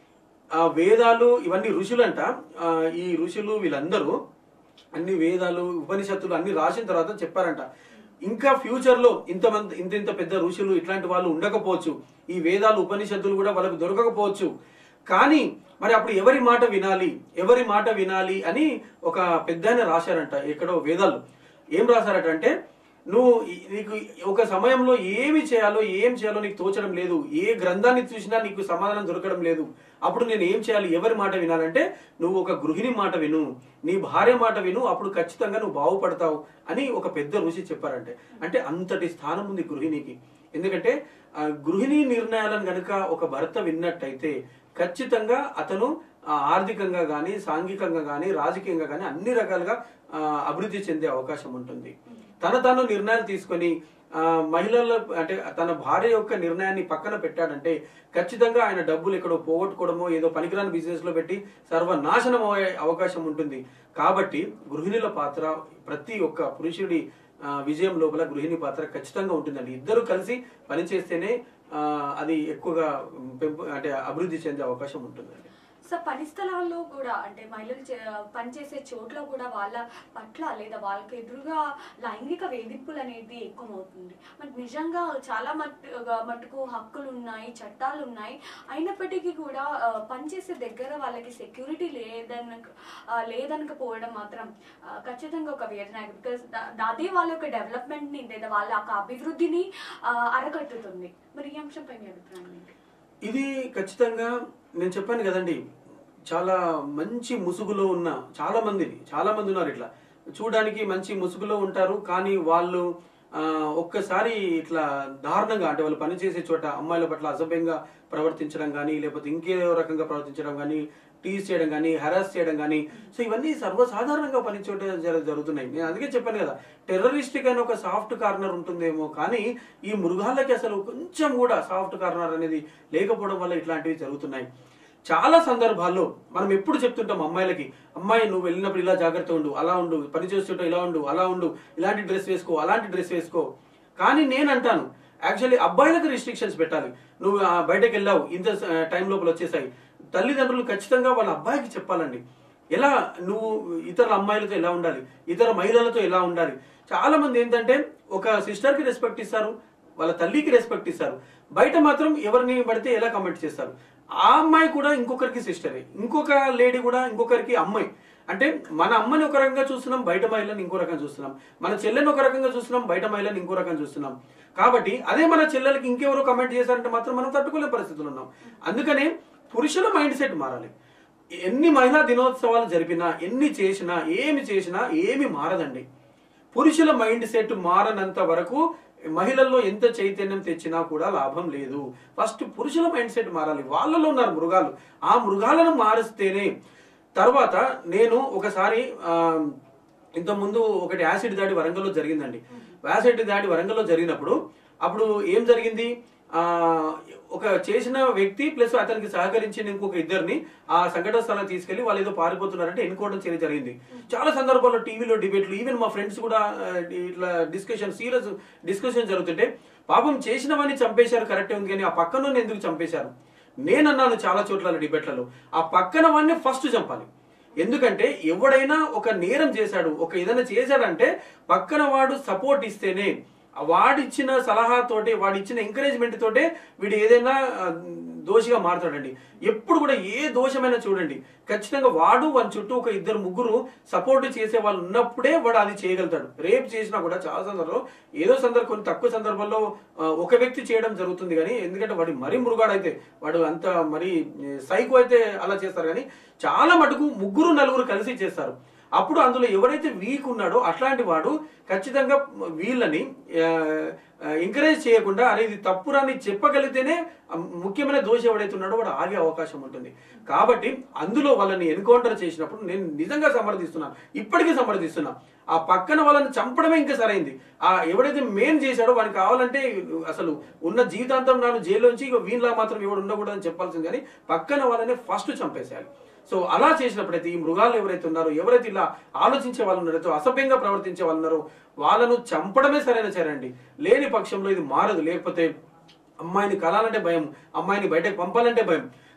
ఆ వేదాలు ఇవన్నీ ఋషులంట ఆ, ఈ ఋషులు వీళ్ళందరూ అన్ని వేదాలు ఉపనిషత్తులు అన్ని రాసిన తర్వాత చెప్పారంట ఇంకా ఫ్యూచర్ లో ఇంతమంది ఇంత ఇంత పెద్ద ఋషులు ఇట్లాంటి వాళ్ళు ఉండకపోవచ్చు ఈ వేదాలు ఉపనిషత్తులు కూడా వాళ్ళకు దొరకకపోవచ్చు కానీ మరి అప్పుడు ఎవరి మాట వినాలి ఎవరి మాట వినాలి అని ఒక పెద్ద రాశారంట ఎక్కడో వేదాలు ఏం రాశారట అంటే నువ్వు ఈ- నీకు ఒక సమయంలో ఏమి చేయాలో ఏం చేయాలో నీకు తోచడం లేదు ఏ గ్రంథాన్ని చూసినా నీకు సమాధానం దొరకడం లేదు అప్పుడు నేను ఏం చేయాలి ఎవరి మాట వినాలంటే నువ్వు ఒక గృహిణి మాట విను నీ భార్య మాట విను అప్పుడు ఖచ్చితంగా నువ్వు బాగుపడతావు అని ఒక పెద్ద ఋషి చెప్పారంటే అంటే అంతటి స్థానం ఉంది గృహిణికి ఎందుకంటే ఆ గృహిణి నిర్ణయాలను గనుక ఒక భర్త విన్నట్టయితే ఖచ్చితంగా అతను ఆ, ఆర్థికంగా కానీ సాంఘికంగా కానీ రాజకీయంగా కానీ అన్ని రకాలుగా ఆ, అభివృద్ధి చెందే అవకాశం ఉంటుంది తన తాను నిర్ణయాలు తీసుకొని ఆ, మహిళల అంటే తన భార్య యొక్క నిర్ణయాన్ని పక్కన పెట్టాడంటే ఖచ్చితంగా ఆయన డబ్బులు ఎక్కడో పోగొట్టుకోవడమో ఏదో పనికిరాని బిజినెస్ లో పెట్టి సర్వనాశనం అయ్యే అవకాశం ఉంటుంది కాబట్టి గృహిణుల పాత్ర ప్రతి ఒక్క పురుషుడి ఆ, విజయం లోపల గృహిణి పాత్ర ఖచ్చితంగా ఉంటుందండి ఇద్దరు కలిసి పనిచేస్తేనే ఆ, అది ఎక్కువగా పెంపు అంటే అభివృద్ధి చెందే అవకాశం ఉంటుందండి సో పని స్థలాల్లో కూడా అంటే మహిళలు చే- పనిచేసే చోట్ల కూడా వాళ్ళ పట్ల లేదా వాళ్ళకి ఎదురుగా లైంగిక వేధింపులు అనేది ఎక్కువవుతుంది మరి నిజంగా చాలా మట్టు మట్టుకు హక్కులు ఉన్నాయి చట్టాలు ఉన్నాయి అయినప్పటికీ కూడా ఆ, పనిచేసే దగ్గర వాళ్ళకి సెక్యూరిటీ లేదన ఆ, లేదనకపోవడం మాత్రం ఆ, ఖచ్చితంగా ఒక వేదన బికాస్ అదే వాళ్ళ యొక్క డెవలప్మెంట్ ని లేదా వాళ్ళ యొక్క అభివృద్ధిని ఆ, అరకట్టుతుంది మరి ఈ అంశంపై మీ అభిప్రాయం ఏంటి ఇది ఖచ్చితంగా నేను చెప్పాను కదండి చాలా మంచి ముసుగులో ఉన్న చాలా మంది చాలా మంది ఉన్నారు ఇట్లా చూడడానికి మంచి ముసుగులో ఉంటారు కానీ వాళ్ళు ఆ, ఒక్కసారి ఇట్లా దారుణంగా అంటే వాళ్ళు పనిచేసే చోట అమ్మాయిల పట్ల అసభ్యంగా ప్రవర్తించడం కానీ లేకపోతే ఇంకేదో రకంగా ప్రవర్తించడం కానీ టీజ్ చేయడం కానీ హెరాస్ చేయడం కానీ సో ఇవన్నీ సర్వసాధారణంగా పని చోట జర- జరుగుతున్నాయి నేను అందుకే చెప్పాను కదా టెర్రరిస్టిక్ అని ఒక సాఫ్ట్ కార్నర్ ఉంటుందేమో కానీ ఈ మృగాలకి అసలు కొంచెం కూడా సాఫ్ట్ కార్నర్ అనేది లేకపోవడం వల్ల ఇట్లాంటివి జరుగుతున్నాయి చాలా సందర్భాల్లో మనం ఎప్పుడు చెప్తుంటాం అమ్మాయిలకి అమ్మాయి నువ్వు వెళ్ళినప్పుడు ఇలా జాగ్రత్త ఉండు అలా ఉండు పని చేస్తుంటే ఇలా ఉండు అలా ఉండు ఇలాంటి డ్రెస్ వేసుకో అలాంటి డ్రెస్ వేసుకో కానీ నేను అంటాను యాక్చువల్లీ అబ్బాయిలకు రిస్ట్రిక్షన్స్ పెట్టాలి నువ్వు ఆ, బయటకు వెళ్ళావు ఇంత టైం లోపల వచ్చేసాయి తల్లిదండ్రులు ఖచ్చితంగా వాళ్ళ అబ్బాయికి చెప్పాలండి ఎలా నువ్వు ఇతర అమ్మాయిలతో ఎలా ఉండాలి ఇతర మహిళలతో ఎలా ఉండాలి చాలా మంది ఏంటంటే ఒక సిస్టర్ కి రెస్పెక్ట్ ఇస్తారు వాళ్ళ తల్లికి రెస్పెక్ట్ ఇస్తారు బయట మాత్రం ఎవరిని పడితే ఎలా కమెంట్ చేస్తారు ఆ అమ్మాయి కూడా ఇంకొకరికి సిస్టరే ఇంకొక లేడీ కూడా ఇంకొకరికి అమ్మాయి అంటే మన అమ్మని ఒక రకంగా చూస్తున్నాం బయట మహిళని ఇంకో రకంగా చూస్తున్నాం మన చెల్లెని ఒక రకంగా చూస్తున్నాం బయట మహిళని ఇంకో రకంగా చూస్తున్నాం కాబట్టి అదే మన చెల్లెలకి ఇంకెవరో కమెంట్ చేశారంటే మాత్రం మనం తట్టుకోలే పరిస్థితులు ఉన్నాం అందుకనే పురుషుల మైండ్ సెట్ మారాలి ఎన్ని మహిళా దినోత్సవాలు జరిపినా ఎన్ని చేసినా ఏమి చేసినా ఏమి మారదండి పురుషుల మైండ్ సెట్ మారనంత వరకు మహిళల్లో ఎంత చైతన్యం తెచ్చినా కూడా లాభం లేదు ఫస్ట్ పురుషుల మైండ్ సెట్ మారాలి వాళ్ళలో ఉన్నారు మృగాలు ఆ మృగాలను మారిస్తేనే తర్వాత నేను ఒకసారి ఆ, ఇంతకుముందు ఒకటి యాసిడ్ దాడి వరంగల్లో జరిగిందండి యాసిడ్ దాడి వరంగల్లో జరిగినప్పుడు అప్పుడు ఏం జరిగింది ఆ ఒక చేసిన వ్యక్తి ప్లస్ అతనికి సహకరించిన ఇంకొక ఇద్దరిని ఆ సంఘటన స్థలానికి తీసుకెళ్లి వాళ్ళు ఏదో పారిపోతున్నారంటే ఎన్నుకోవడం చర్య జరిగింది చాలా సందర్భాల్లో టీవీలో డిబేట్లు ఈవెన్ మా ఫ్రెండ్స్ కూడా ఆ, ఇట్లా డిస్కషన్ సీరియస్ డిస్కషన్ జరుగుతుంటే పాపం చేసిన వాడిని చంపేశారు కరెక్టే ఉంది కానీ ఆ పక్కన ఎందుకు చంపేశారు నేనన్నాను చాలా చోట్ల డిబేట్లలో ఆ పక్కన వాడిని ఫస్ట్ చంపాలి ఎందుకంటే ఎవడైనా ఒక నేరం చేశాడు ఒక ఏదైనా చేశాడంటే పక్కన వాడు సపోర్ట్ ఇస్తేనే వాడిచ్చిన సలహాతోటే వాడిచ్చిన ఎంకరేజ్మెంట్ తోటే వీడు ఏదైనా ఆ, దోషిగా మారుతాడండి ఎప్పుడు కూడా ఏ దోషమైనా చూడండి ఖచ్చితంగా వాడు వాని చుట్టూ ఒక ఇద్దరు ముగ్గురు సపోర్ట్ చేసే వాళ్ళు ఉన్నప్పుడే వాడు అది చేయగలుగుతాడు రేపు చేసినా కూడా చాలా సందర్భంలో ఏదో సందర్భం కొన్ని తక్కువ సందర్భాల్లో ఆ, ఒక వ్యక్తి చేయడం జరుగుతుంది కానీ ఎందుకంటే వాడి మరీ మృగాడైతే వాడు అంత మరి సైకో అయితే అలా చేస్తారు కానీ చాలా మటుకు ముగ్గురు నలుగురు కలిసి చేస్తారు అప్పుడు అందులో ఎవరైతే వీక్ ఉన్నాడో అట్లాంటి వాడు ఖచ్చితంగా వీళ్ళని ఎంకరేజ్ చేయకుండా అరే ఇది తప్పురాని చెప్పగలిగితేనే ఆ ముఖ్యమైన దోష ఎవడైతే ఉన్నాడో వాడు ఆగే అవకాశం ఉంటుంది కాబట్టి అందులో వాళ్ళని ఎన్కౌంటర్ చేసినప్పుడు నేను నిజంగా సమర్థిస్తున్నాను ఇప్పటికీ సమర్థిస్తున్నా ఆ పక్కన వాళ్ళని చంపడమే ఇంకా సరైంది ఆ ఎవడైతే మెయిన్ చేశాడో వానికి కావాలంటే అసలు ఉన్న జీవితాంతం నాను జైల్లోంచి ఇక వీళ్ళ మాత్రం ఎవడు ఉండకూడదని చెప్పాల్సింది కానీ పక్కన వాళ్ళని ఫస్ట్ చంపేసేయాలి సో అలా చేసినప్పుడైతే ఈ మృగాలు ఎవరైతే ఉన్నారో ఎవరైతే ఇలా ఆలోచించే వాళ్ళు ఉన్నారో అసభ్యంగా ప్రవర్తించే వాళ్ళు ఉన్నారో వాళ్ళను చంపడమే సరైన చర్యండి లేని పక్షంలో ఇది మారదు లేకపోతే అమ్మాయిని కలాలంటే భయం అమ్మాయిని బయటకు పంపాలంటే భయం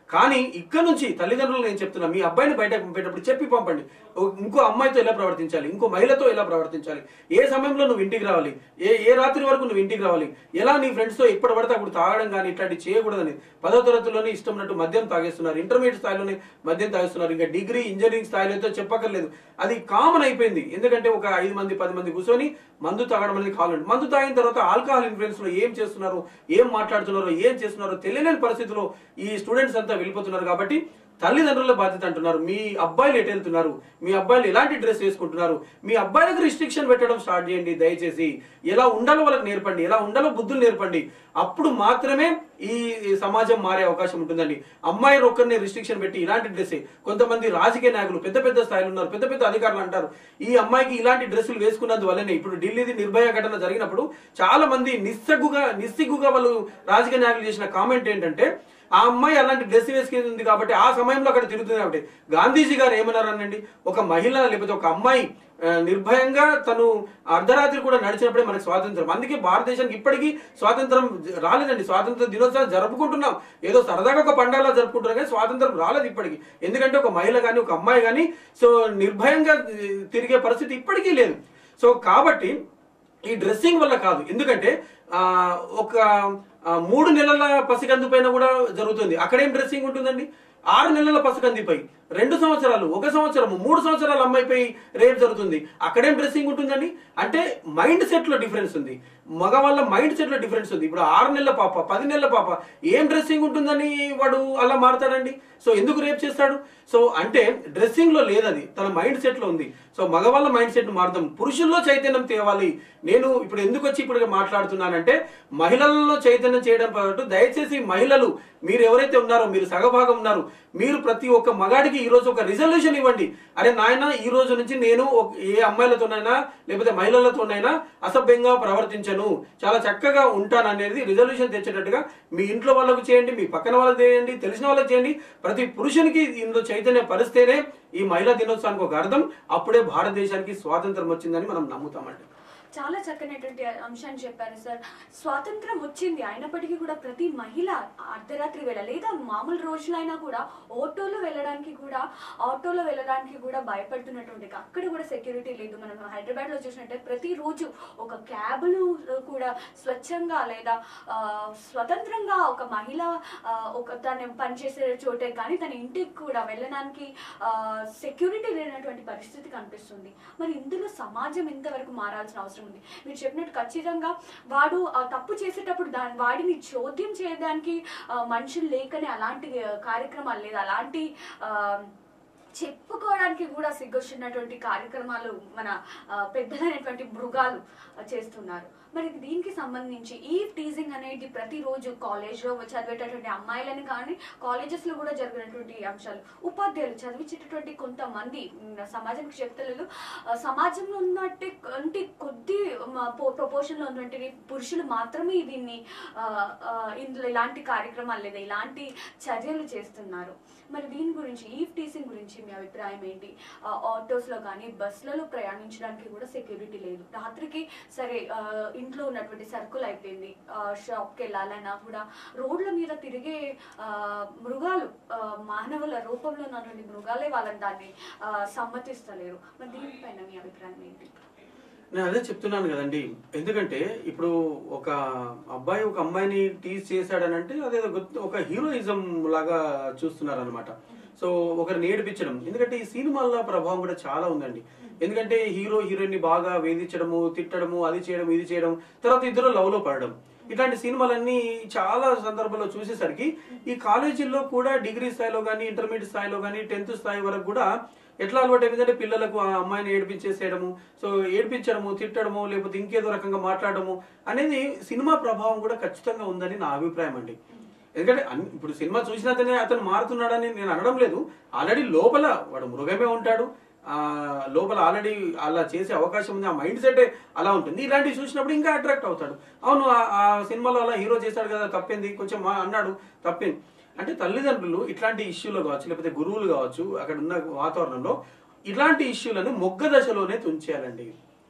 కానీ ఇక్కడ నుంచి తల్లిదండ్రులు నేను చెప్తున్నా మీ అబ్బాయిని బయట పంపేటప్పుడు చెప్పి పంపండి ఓ- ఇంకో అమ్మాయితో ఎలా ప్రవర్తించాలి ఇంకో మహిళతో ఎలా ప్రవర్తించాలి ఏ సమయంలో నువ్వు ఇంటికి రావాలి ఏ ఏ రాత్రి వరకు నువ్వు ఇంటికి రావాలి ఎలా నీ ఫ్రెండ్స్తో ఎప్పుడు పడితే అప్పుడు తాగడం కానీ ఇట్లాంటివి చేయకూడదని పదో తరగతిలోనే ఇష్టం ఉన్నట్టు మద్యం తాగేస్తున్నారు ఇంటర్మీడియట్ స్థాయిలోనే మద్యం తాగేస్తున్నారు ఇంకా డిగ్రీ ఇంజనీరింగ్ స్థాయిలో అయితే చెప్పక్కర్లేదు అది కామన్ అయిపోయింది ఎందుకంటే ఒక ఐదు మంది పది మంది కూర్చొని మందు తాగడం అనేది కావాలండి మందు తాగిన తర్వాత ఆల్కహాల్ ఇన్ఫ్లుయెన్స్ లో ఏం చేస్తున్నారు ఏం మాట్లాడుతున్నారో ఏం చేస్తున్నారో తెలియలేని పరిస్థితిలో ఈ స్టూడెంట్స్ అంతా వెళ్ళిపోతున్నారు కాబట్టి తల్లిదండ్రుల బాధ్యత అంటున్నారు మీ అబ్బాయిలు ఎటు వెళ్తున్నారు మీ అబ్బాయిలు ఎలాంటి డ్రెస్ వేసుకుంటున్నారు మీ అబ్బాయిలకు రిస్ట్రిక్షన్ పెట్టడం స్టార్ట్ చేయండి దయచేసి ఎలా ఉండాలో వాళ్ళకి నేర్పండి ఎలా ఉండాలో బుద్ధులు నేర్పండి అప్పుడు మాత్రమే ఈ ఈ సమాజం మారే అవకాశం ఉంటుందండి అమ్మాయిలు ఒక్కరిని రిస్ట్రిక్షన్ పెట్టి ఇలాంటి డ్రెస్ కొంతమంది రాజకీయ నాయకులు పెద్ద పెద్ద స్థాయిలో ఉన్నారు పెద్ద పెద్ద అధికారులు అంటారు ఈ అమ్మాయికి ఇలాంటి డ్రెస్సులు వేసుకున్నందువల్లనే ఇప్పుడు ఢిల్లీది నిర్భయ ఘటన జరిగినప్పుడు చాలా మంది నిస్సగ్గుగా నిస్సిగ్గుగా వాళ్ళు రాజకీయ నాయకులు చేసిన కామెంట్ ఏంటంటే ఆ అమ్మాయి అలాంటి డ్రెస్ వేసుకుంది కాబట్టి ఆ సమయంలో అక్కడ తిరుగుతుంది కాబట్టి గాంధీజీ గారు ఏమన్నారనండి ఒక మహిళ లేకపోతే ఒక అమ్మాయి ఆ, నిర్భయంగా తను అర్ధరాత్రి కూడా నడిచినప్పుడే మనకి స్వాతంత్రం అందుకే భారతదేశానికి ఇప్పటికీ స్వాతంత్రం జ- రాలేదండి స్వాతంత్ర దినోత్సవం జరుపుకుంటున్నాం ఏదో సరదాగా ఒక పండగలా జరుపుకుంటున్నాం కానీ స్వాతంత్రం రాలేదు ఇప్పటికి ఎందుకంటే ఒక మహిళ కానీ ఒక అమ్మాయి కానీ సో నిర్భయంగా ఆ, తిరిగే పరిస్థితి ఇప్పటికీ లేదు సో కాబట్టి ఈ డ్రెస్సింగ్ వల్ల కాదు ఎందుకంటే ఆ, ఒక ఆ, మూడు నెలల పసికందు పైన కూడా జరుగుతుంది అక్కడేం డ్రెస్సింగ్ ఉంటుందండి ఆరు నెలల పసికందిపై రెండు సంవత్సరాలు ఒక సంవత్సరము మూడు సంవత్సరాల అమ్మాయిపై రేప్ జరుగుతుంది అక్కడేం డ్రెస్సింగ్ ఉంటుందండి అంటే మైండ్ సెట్ లో డిఫరెన్స్ ఉంది మగవాళ్ళ మైండ్ సెట్ లో డిఫరెన్స్ ఉంది ఇప్పుడు ఆరు నెలల పాప పది నెలల పాప ఏం డ్రెస్సింగ్ ఉంటుందని వాడు అలా మారతాడండి సో ఎందుకు రేప్ చేస్తాడు సో అంటే డ్రెస్సింగ్ లో లేదది తన మైండ్ సెట్ లో ఉంది సో మగవాళ్ళ మైండ్ సెట్ మారుదాం పురుషుల్లో చైతన్యం తేవాలి నేను ఇప్పుడు ఎందుకు వచ్చి ఇప్పుడు మాట్లాడుతున్నానంటే మహిళల్లో చైతన్యం చేయడం పాటు దయచేసి మహిళలు మీరు ఎవరైతే ఉన్నారో మీరు సగభాగం ఉన్నారు మీరు ప్రతి ఒక్క మగాడికి ఈ రోజు ఒక రిజల్యూషన్ ఇవ్వండి అరే నాయన ఈ రోజు నుంచి నేను ఒక- ఏ అమ్మాయిలతోనైనా లేకపోతే మహిళలతోనైనా అసభ్యంగా ప్రవర్తించను చాలా చక్కగా ఉంటాను అనేది రిజల్యూషన్ తెచ్చేటట్టుగా మీ ఇంట్లో వాళ్ళకు చేయండి మీ పక్కన వాళ్ళకి చేయండి తెలిసిన వాళ్ళకి చేయండి ప్రతి పురుషునికి ఇందులో చైతన్యం పరిస్తేనే ఈ మహిళా దినోత్సవానికి ఒక అర్థం అప్పుడే భారతదేశానికి స్వాతంత్రం వచ్చిందని మనం నమ్ముతామండి చాలా చక్కనటువంటి అంశాన్ని చెప్పారు సార్ స్వాతంత్రం వచ్చింది అయినప్పటికీ కూడా ప్రతి మహిళ అర్ధరాత్రి వేళ లేదా మామూలు రోజులైనా కూడా ఆటోలో వెళ్ళడానికి కూడా ఆటోలో వెళ్ళడానికి కూడా భయపడుతున్నటువంటి అక్కడ కూడా సెక్యూరిటీ లేదు మనం హైదరాబాద్ లో చూసినట్టే ప్రతిరోజు ఒక క్యాబ్లు కూడా స్వచ్ఛంగా లేదా ఆ, స్వతంత్రంగా ఒక మహిళ ఆ, ఒక తను పనిచేసే చోటే కానీ తన ఇంటికి కూడా వెళ్ళడానికి సెక్యూరిటీ లేనటువంటి పరిస్థితి కనిపిస్తుంది మరి ఇందులో సమాజం ఇంతవరకు మారాల్సిన అవసరం ఉంది మీరు చెప్పినట్టు ఖచ్చితంగా వాడు ఆ తప్పు చేసేటప్పుడు దాని వాడిని చోద్యం చేయడానికి ఆ, మనుషులు లేకనే అలాంటి ఆ, కార్యక్రమాలు లేదా అలాంటి ఆ, చెప్పుకోవడానికి కూడా సిగ్గొచ్చినటువంటి కార్యక్రమాలు మన ఆ, పెద్దలైనటువంటి మృగాలు ఆ, చేస్తున్నారు మరి దీనికి సంబంధించి ఈ టీజింగ్ అనేది ప్రతిరోజు కాలేజ్లో చదివేటటువంటి అమ్మాయిలని కానీ colleges లో కూడా జరిగినటువంటి అంశాలు ఉపాధ్యాయులు చదివించేటటువంటి కొంతమంది ఉమ్, సమాజానికి చెప్తలేదు ఆ, సమాజంలో ఉన్నట్టు అంటే కొద్ది ప్రపోర్షన్లో ఉన్నటువంటి పురుషులు మాత్రమే దీన్ని ఆ, ఆ, ఇందులో ఇలాంటి కార్యక్రమాలు లేదా ఇలాంటి చర్యలు చేస్తున్నారు మరి దీని గురించి ఈ టీసింగ్ గురించి మీ అభిప్రాయం ఏంటి ఆ, ఆటోస్లో కానీ బస్సులలో ప్రయాణించడానికి కూడా సెక్యూరిటీ లేదు రాత్రికి సరే ఆ, ఇంట్లో ఉన్నటువంటి సరుకులు అయిపోయింది ఆ, షాప్కి వెళ్ళాలన్నా కూడా రోడ్ల మీద తిరిగే ఆ, మృగాలు ఆ, మానవుల రూపంలో ఉన్నటువంటి మృగాలే వాళ్ళని దాన్ని ఆ, సమ్మతిస్తలేరు మరి దీనిపైన మీ అభిప్రాయం ఏంటి నేను అదే చెప్తున్నాను కదండి ఎందుకంటే ఇప్పుడు ఒక అబ్బాయి ఒక అమ్మాయిని టీజ్ చేశాడనంటే అదే ఒక- ఒక హీరోయిజం లాగా చూస్తున్నారు అనమాట సో ఒకరిని ఏడిపించడం ఎందుకంటే ఈ సినిమాల ప్రభావం కూడా చాలా ఉందండి ఎందుకంటే హీరో హీరోయిన్ ని బాగా వేధించడము తిట్టడము అది చేయడం ఇది చేయడం తర్వాత ఇద్దరు లవ్ లో పడడం ఇట్లాంటి సినిమాలన్నీ చాలా సందర్భాల్లో చూసేసరికి ఈ కాలేజీల్లో కూడా డిగ్రీ స్థాయిలో కానీ ఇంటర్మీడియట్ స్థాయిలో కానీ టెన్త్ స్థాయి వరకు కూడా ఎట్లా అలవాటు అయిపోయిందంటే పిల్లలకు ఆ అమ్మాయిని ఏడిపించేసేయడము సో ఏడిపించడము తిట్టడము లేకపోతే ఇంకేదో రకంగా మాట్లాడడము అనేది సినిమా ప్రభావం కూడా ఖచ్చితంగా ఉందని నా అభిప్రాయం అండి ఎందుకంటే అన్ని- ఇప్పుడు సినిమా చూసినంతనే అతను మారుతున్నాడని నేను అనడం లేదు ఆల్రెడీ లోపల వాడు మృగమే ఉంటాడు ఆ లోపల ఆల్రెడీ అలా చేసే అవకాశం ఉంది ఆ మైండ్ సెట్ అలా ఉంటుంది ఇలాంటివి చూసినప్పుడు ఇంకా అట్రాక్ట్ అవుతాడు అవును ఆ- ఆ సినిమాలో అలా హీరో చేశాడు కదా తప్పింది కొంచెం మా- అన్నాడు తప్పింది అంటే తల్లిదండ్రులు ఇట్లాంటి ఇష్యూలో కావచ్చు లేకపోతే గురువులు కావచ్చు అక్కడ ఉన్న వాతావరణంలో ఇలాంటి ఇష్యూలను మొగ్గ దశలోనే తుంచేయాలండి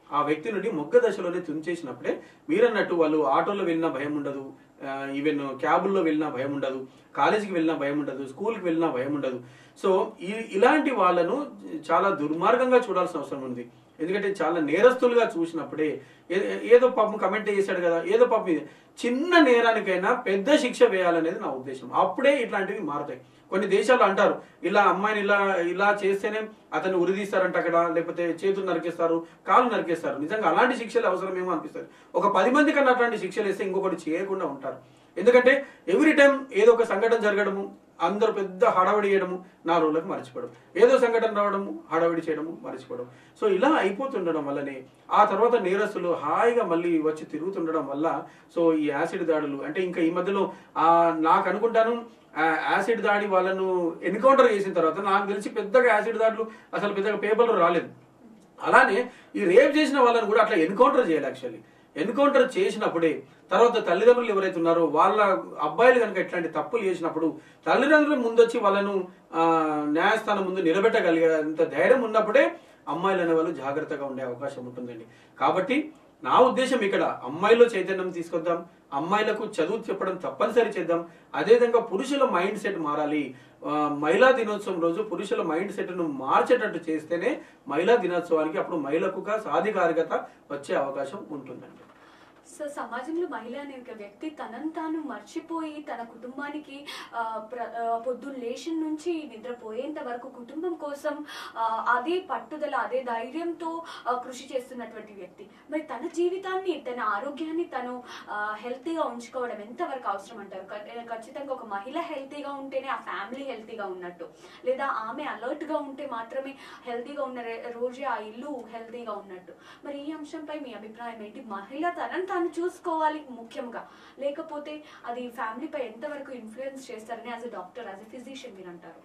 ఆ వ్యక్తి నుండి మొగ్గ దశలోనే తుంచేసినప్పుడే మీరన్నట్టు వాళ్ళు ఆటోలో వెళ్ళినా భయం ఉండదు ఈవెన్ క్యాబుల్లో వెళ్ళినా భయం ఉండదు కాలేజీకి వెళ్ళినా భయం ఉండదు స్కూల్కి వెళ్ళినా భయం ఉండదు సో ఈ ఇలాంటి వాళ్ళను చాలా దుర్మార్గంగా చూడాల్సిన అవసరం ఉంది ఎందుకంటే చాలా నేరస్తులుగా చూసినప్పుడే ఏ- ఏదో పాపం కమెంట్ చేశాడు కదా ఏదో పాపం ఇది. చిన్న నేరానికైనా పెద్ద శిక్ష వేయాలనేది నా ఉద్దేశం అప్పుడే ఇట్లాంటివి మారుతాయి కొన్ని దేశాలు అంటారు ఇలా అమ్మాయిని ఇలా ఇలా చేస్తేనే అతన్ని ఉరిదీస్తారంట అక్కడ లేకపోతే చేతులు నరికేస్తారు కాళ్ళు నరికేస్తారు నిజంగా అలాంటి శిక్షలు అవసరమేమో అనిపిస్తుంది ఒక పది మంది కన్నా అట్లాంటి శిక్షలు వేస్తే ఇంకొకటి చేయకుండా ఉంటారు ఎందుకంటే ఎవ్రీ టైం ఏదో ఒక సంఘటన జరగడము అందరూ పెద్ద హడావిడి చేయడము నాలుగు రోజులకు మర్చిపోవడం ఏదో సంఘటన రావడము హడావిడి చేయడము మర్చిపోవడం సో ఇలా అయిపోతుండడం వల్లనే ఆ తర్వాత నేరస్తులు హాయిగా మళ్ళీ వచ్చి తిరుగుతుండడం వల్ల సో ఈ యాసిడ్ దాడులు అంటే ఇంకా ఈ మధ్యలో ఆ నాకు అనుకుంటాను ఆ యాసిడ్ దాడి వాళ్ళను ఎన్కౌంటర్ చేసిన తర్వాత నాకు తెలిసి పెద్దగా యాసిడ్ దాడులు అసలు పెద్దగా పేపర్లో రాలేదు అలానే ఈ రేప్ చేసిన వాళ్ళని కూడా అట్లా ఎన్కౌంటర్ చేయాలి యాక్చువల్లీ ఎన్కౌంటర్ చేసినప్పుడే తర్వాత తల్లిదండ్రులు ఎవరైతే ఉన్నారో వాళ్ళ అబ్బాయిలు కనుక ఇట్లాంటి తప్పులు చేసినప్పుడు తల్లిదండ్రులు ముందొచ్చి వాళ్ళను ఆ, న్యాయస్థానం ముందు నిలబెట్టగలిగేంత ధైర్యం ఉన్నప్పుడే అమ్మాయిలు అనే వాళ్ళు జాగ్రత్తగా ఉండే అవకాశం ఉంటుందండి కాబట్టి నా ఉద్దేశం ఇక్కడ అమ్మాయిలో చైతన్యం తీసుకొద్దాం అమ్మాయిలకు చదువు చెప్పడం తప్పనిసరి చేద్దాం అదేవిధంగా పురుషుల మైండ్ సెట్ మారాలి ఆ, మహిళా దినోత్సవం రోజు పురుషుల మైండ్ సెట్ ను మార్చేటట్టు చేస్తేనే మహిళా దినోత్సవానికి అప్పుడు మహిళకు సాధికారికత వచ్చే అవకాశం ఉంటుందండి సో సమాజంలో మహిళ అనే ఒక వ్యక్తి తనను తాను మర్చిపోయి తన కుటుంబానికి ఆ, ప్ర- ఆ, పొద్దున్న లేచిన నుంచి నిద్రపోయేంత వరకు కుటుంబం కోసం ఆ, అదే పట్టుదల అదే ధైర్యంతో ఆ, కృషి చేస్తున్నటువంటి వ్యక్తి మరి తన జీవితాన్ని తన ఆరోగ్యాన్ని తను హెల్తీగా ఉంచుకోవడం ఎంతవరకు అవసరం అంటారు క- ఖచ్చితంగా ఒక మహిళ హెల్తీగా ఉంటేనే ఆ ఫ్యామిలీ హెల్తీగా ఉన్నట్టు లేదా ఆమె అలర్ట్ గా ఉంటే మాత్రమే హెల్తీగా ఉన్న రే- రోజే ఆ ఇల్లు హెల్తీగా ఉన్నట్టు మరి ఈ అంశంపై మీ అభిప్రాయం ఏంటి మహిళ తనని తాను చూసుకోవాలి ముఖ్యంగా లేకపోతే అది ఫ్యామిలీపై ఎంతవరకు ఇన్ఫ్లుయెన్స్ చేస్తారని as a doctor as a physician మీరు అంటారు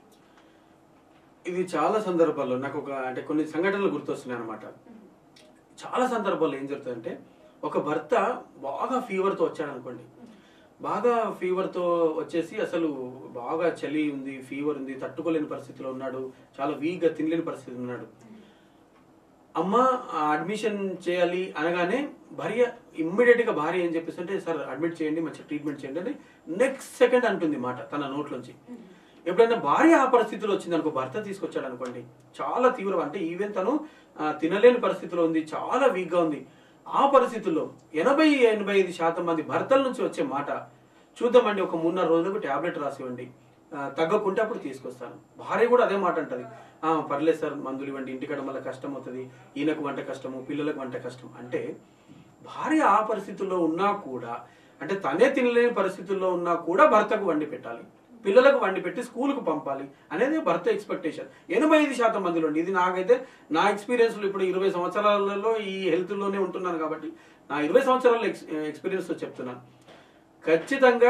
ఇది చాలా సందర్భాల్లో నాకు ఒక అంటే కొన్ని సంఘటనలు గుర్తొస్తున్నాయి అనమాట చాలా సందర్భాల్లో ఏం జరుగుతుందంటే ఒక భర్త బాగా ఫీవర్తో వచ్చాడు అనుకోండి బాగా ఫీవర్తో వచ్చేసి అసలు బాగా చలి ఉంది ఫీవర్ ఉంది తట్టుకోలేని పరిస్థితిలో ఉన్నాడు చాలా వీక్గా తినలేని పరిస్థితిలో ఉన్నాడు అమ్మ అడ్మిషన్ చేయాలి అనగానే భార్య ఇమ్మీడియట్ గా భార్య ఏం చెప్పేస్తుంటే సార్ అడ్మిట్ చేయండి మంచి ట్రీట్మెంట్ చేయండి అని నెక్స్ట్ సెకండ్ అంటుంది మాట తన నోట్లోంచి ఎప్పుడైనా భార్య ఆ పరిస్థితిలో వచ్చింది అనుకో భర్త తీసుకొచ్చాడు అనుకోండి చాలా తీవ్రం అంటే ఈవెన్ తను ఆ, తినలేని పరిస్థితిలో ఉంది చాలా వీక్ గా ఉంది ఆ పరిస్థితుల్లో ఎనభై ఎనభై ఐదు శాతం మంది భర్తల నుంచి వచ్చే మాట చూద్దామండి ఒక మూడున్నర రోజులకు టాబ్లెట్ రాసివ్వండి ఆ, తగ్గకుంటే అప్పుడు తీసుకొస్తాను భార్య కూడా అదే మాట అంటది "ఆ, పర్లేదు సార్ మందులు ఇవ్వండి ఇంటికాడ మళ్ళీ కష్టం అవుతుంది ఈయనకు వంట కష్టము పిల్లలకు వంట కష్టం అంటే భార్య ఆ పరిస్థితుల్లో ఉన్నా కూడా అంటే తనే తినలేని పరిస్థితుల్లో ఉన్నా కూడా భర్తకు వండి పెట్టాలి పిల్లలకు వండి పెట్టి స్కూల్కు పంపాలి అనేది భర్త ఎక్స్పెక్టేషన్ ఎనభై ఐదు శాతం మందిలో ఇది నాకైతే నా ఎక్స్పీరియన్స్ ఇప్పుడు ఇరవై సంవత్సరాలలో ఈ హెల్త్ లోనే ఉంటున్నాను కాబట్టి నా ఇరవై సంవత్సరాల ఎక్స్పీరియన్స్ తో చెప్తున్నాను ఖచ్చితంగా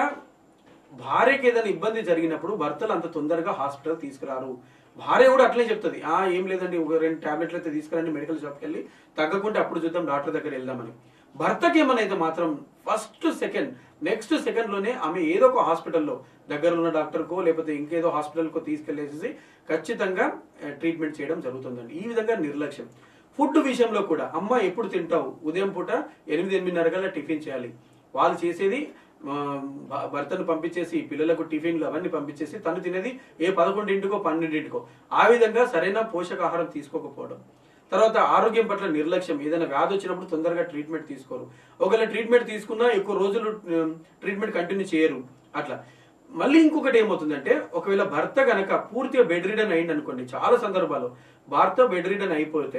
భార్యకి ఏదైనా ఇబ్బంది జరిగినప్పుడు భర్తలు అంత తొందరగా హాస్పిటల్ తీసుకురారు భార్య కూడా అట్లే చెప్తుంది ఆ ఏం లేదండి ఒక రెండు టాబ్లెట్లు అయితే తీసుకురండి మెడికల్ షాప్కి వెళ్ళి తగ్గకుంటే అప్పుడు చూద్దాం డాక్టర్ దగ్గర వెళ్దామని భర్తకి ఏమైనా అయితే మాత్రం ఫస్ట్ సెకండ్ నెక్స్ట్ సెకండ్ లోనే ఆమె ఏదో ఒక హాస్పిటల్లో దగ్గర ఉన్న డాక్టర్కో లేకపోతే ఇంకేదో హాస్పిటల్కో తీసుకెళ్లేసి ఖచ్చితంగా ట్రీట్మెంట్ చేయడం జరుగుతుందండి ఈ విధంగా నిర్లక్ష్యం ఫుడ్ విషయంలో కూడా అమ్మ ఎప్పుడు తింటావు ఉదయం పూట ఎనిమిది ఎనిమిదిన్నర కల్లా టిఫిన్ చేయాలి వాళ్ళు చేసేది ఆ, భ- భర్తను పంపించేసి పిల్లలకు టిఫిన్లు అవన్నీ పంపించేసి తను తినేది ఏ పదకొండింటికో పన్నెండింటికో ఆ విధంగా సరైన పోషకాహారం తీసుకోకపోవడం తర్వాత ఆరోగ్యం పట్ల నిర్లక్ష్యం ఏదైనా వ్యాధి వచ్చినప్పుడు తొందరగా ట్రీట్మెంట్ తీసుకోరు ఒకవేళ ట్రీట్మెంట్ తీసుకున్నా ఎక్కువ రోజులు ట్రీట్మెంట్ కంటిన్యూ చేయరు అట్లా మళ్ళీ ఇంకొకటి ఏమవుతుందంటే ఒకవేళ భర్త గనక పూర్తిగా బెడ్ రిడన్ అయింది అనుకోండి చాలా సందర్భాలు భర్త బెడ్ రిడన్ అయిపోతే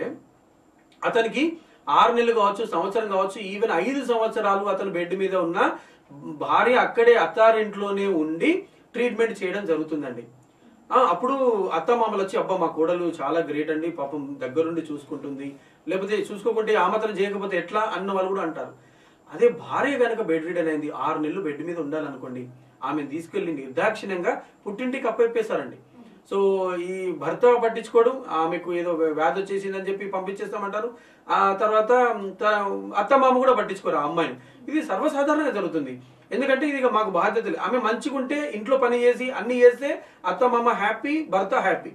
అతనికి ఆరు నెలలు కావచ్చు సంవత్సరం కావచ్చు ఈవెన్ ఐదు సంవత్సరాలు అతను బెడ్ మీద ఉన్న భార్య అక్కడే అత్తారింట్లోనే ఉండి ట్రీట్మెంట్ చేయడం జరుగుతుందండి ఆ, అప్పుడు అత్త మామలు వచ్చి అబ్బా మా కోడలు చాలా గ్రేట్ అండి పాపం దగ్గరుండి చూసుకుంటుంది లేకపోతే చూసుకోకుంటే ఆ మాత్రం చేయకపోతే ఎట్లా అన్న వాళ్ళు కూడా అంటారు అదే భార్య గనక బెడ్ రీడన్ అయింది ఆరు నెలలు బెడ్ మీద ఉండాలనుకోండి ఆమెను తీసుకెళ్లి నిర్దాక్షిణ్యంగా పుట్టింటికి అప్పయిప్పేశారండి సో ఈ భర్త పట్టించుకోవడం ఆమెకు ఏదో వ్యాధి వచ్చేసిందని చెప్పి పంపించేస్తామంటారు ఆ తర్వాత త- అత్త మామ కూడా పట్టించుకోరు ఆ అమ్మాయిని ఇది సర్వసాధారణంగా జరుగుతుంది ఎందుకంటే ఇది ఇక మాకు బాధ్యత లేదు ఆమె మంచిగుంటే ఇంట్లో పని చేసి అన్ని చేస్తే అత్త మామ హ్యాపీ భర్త హ్యాపీ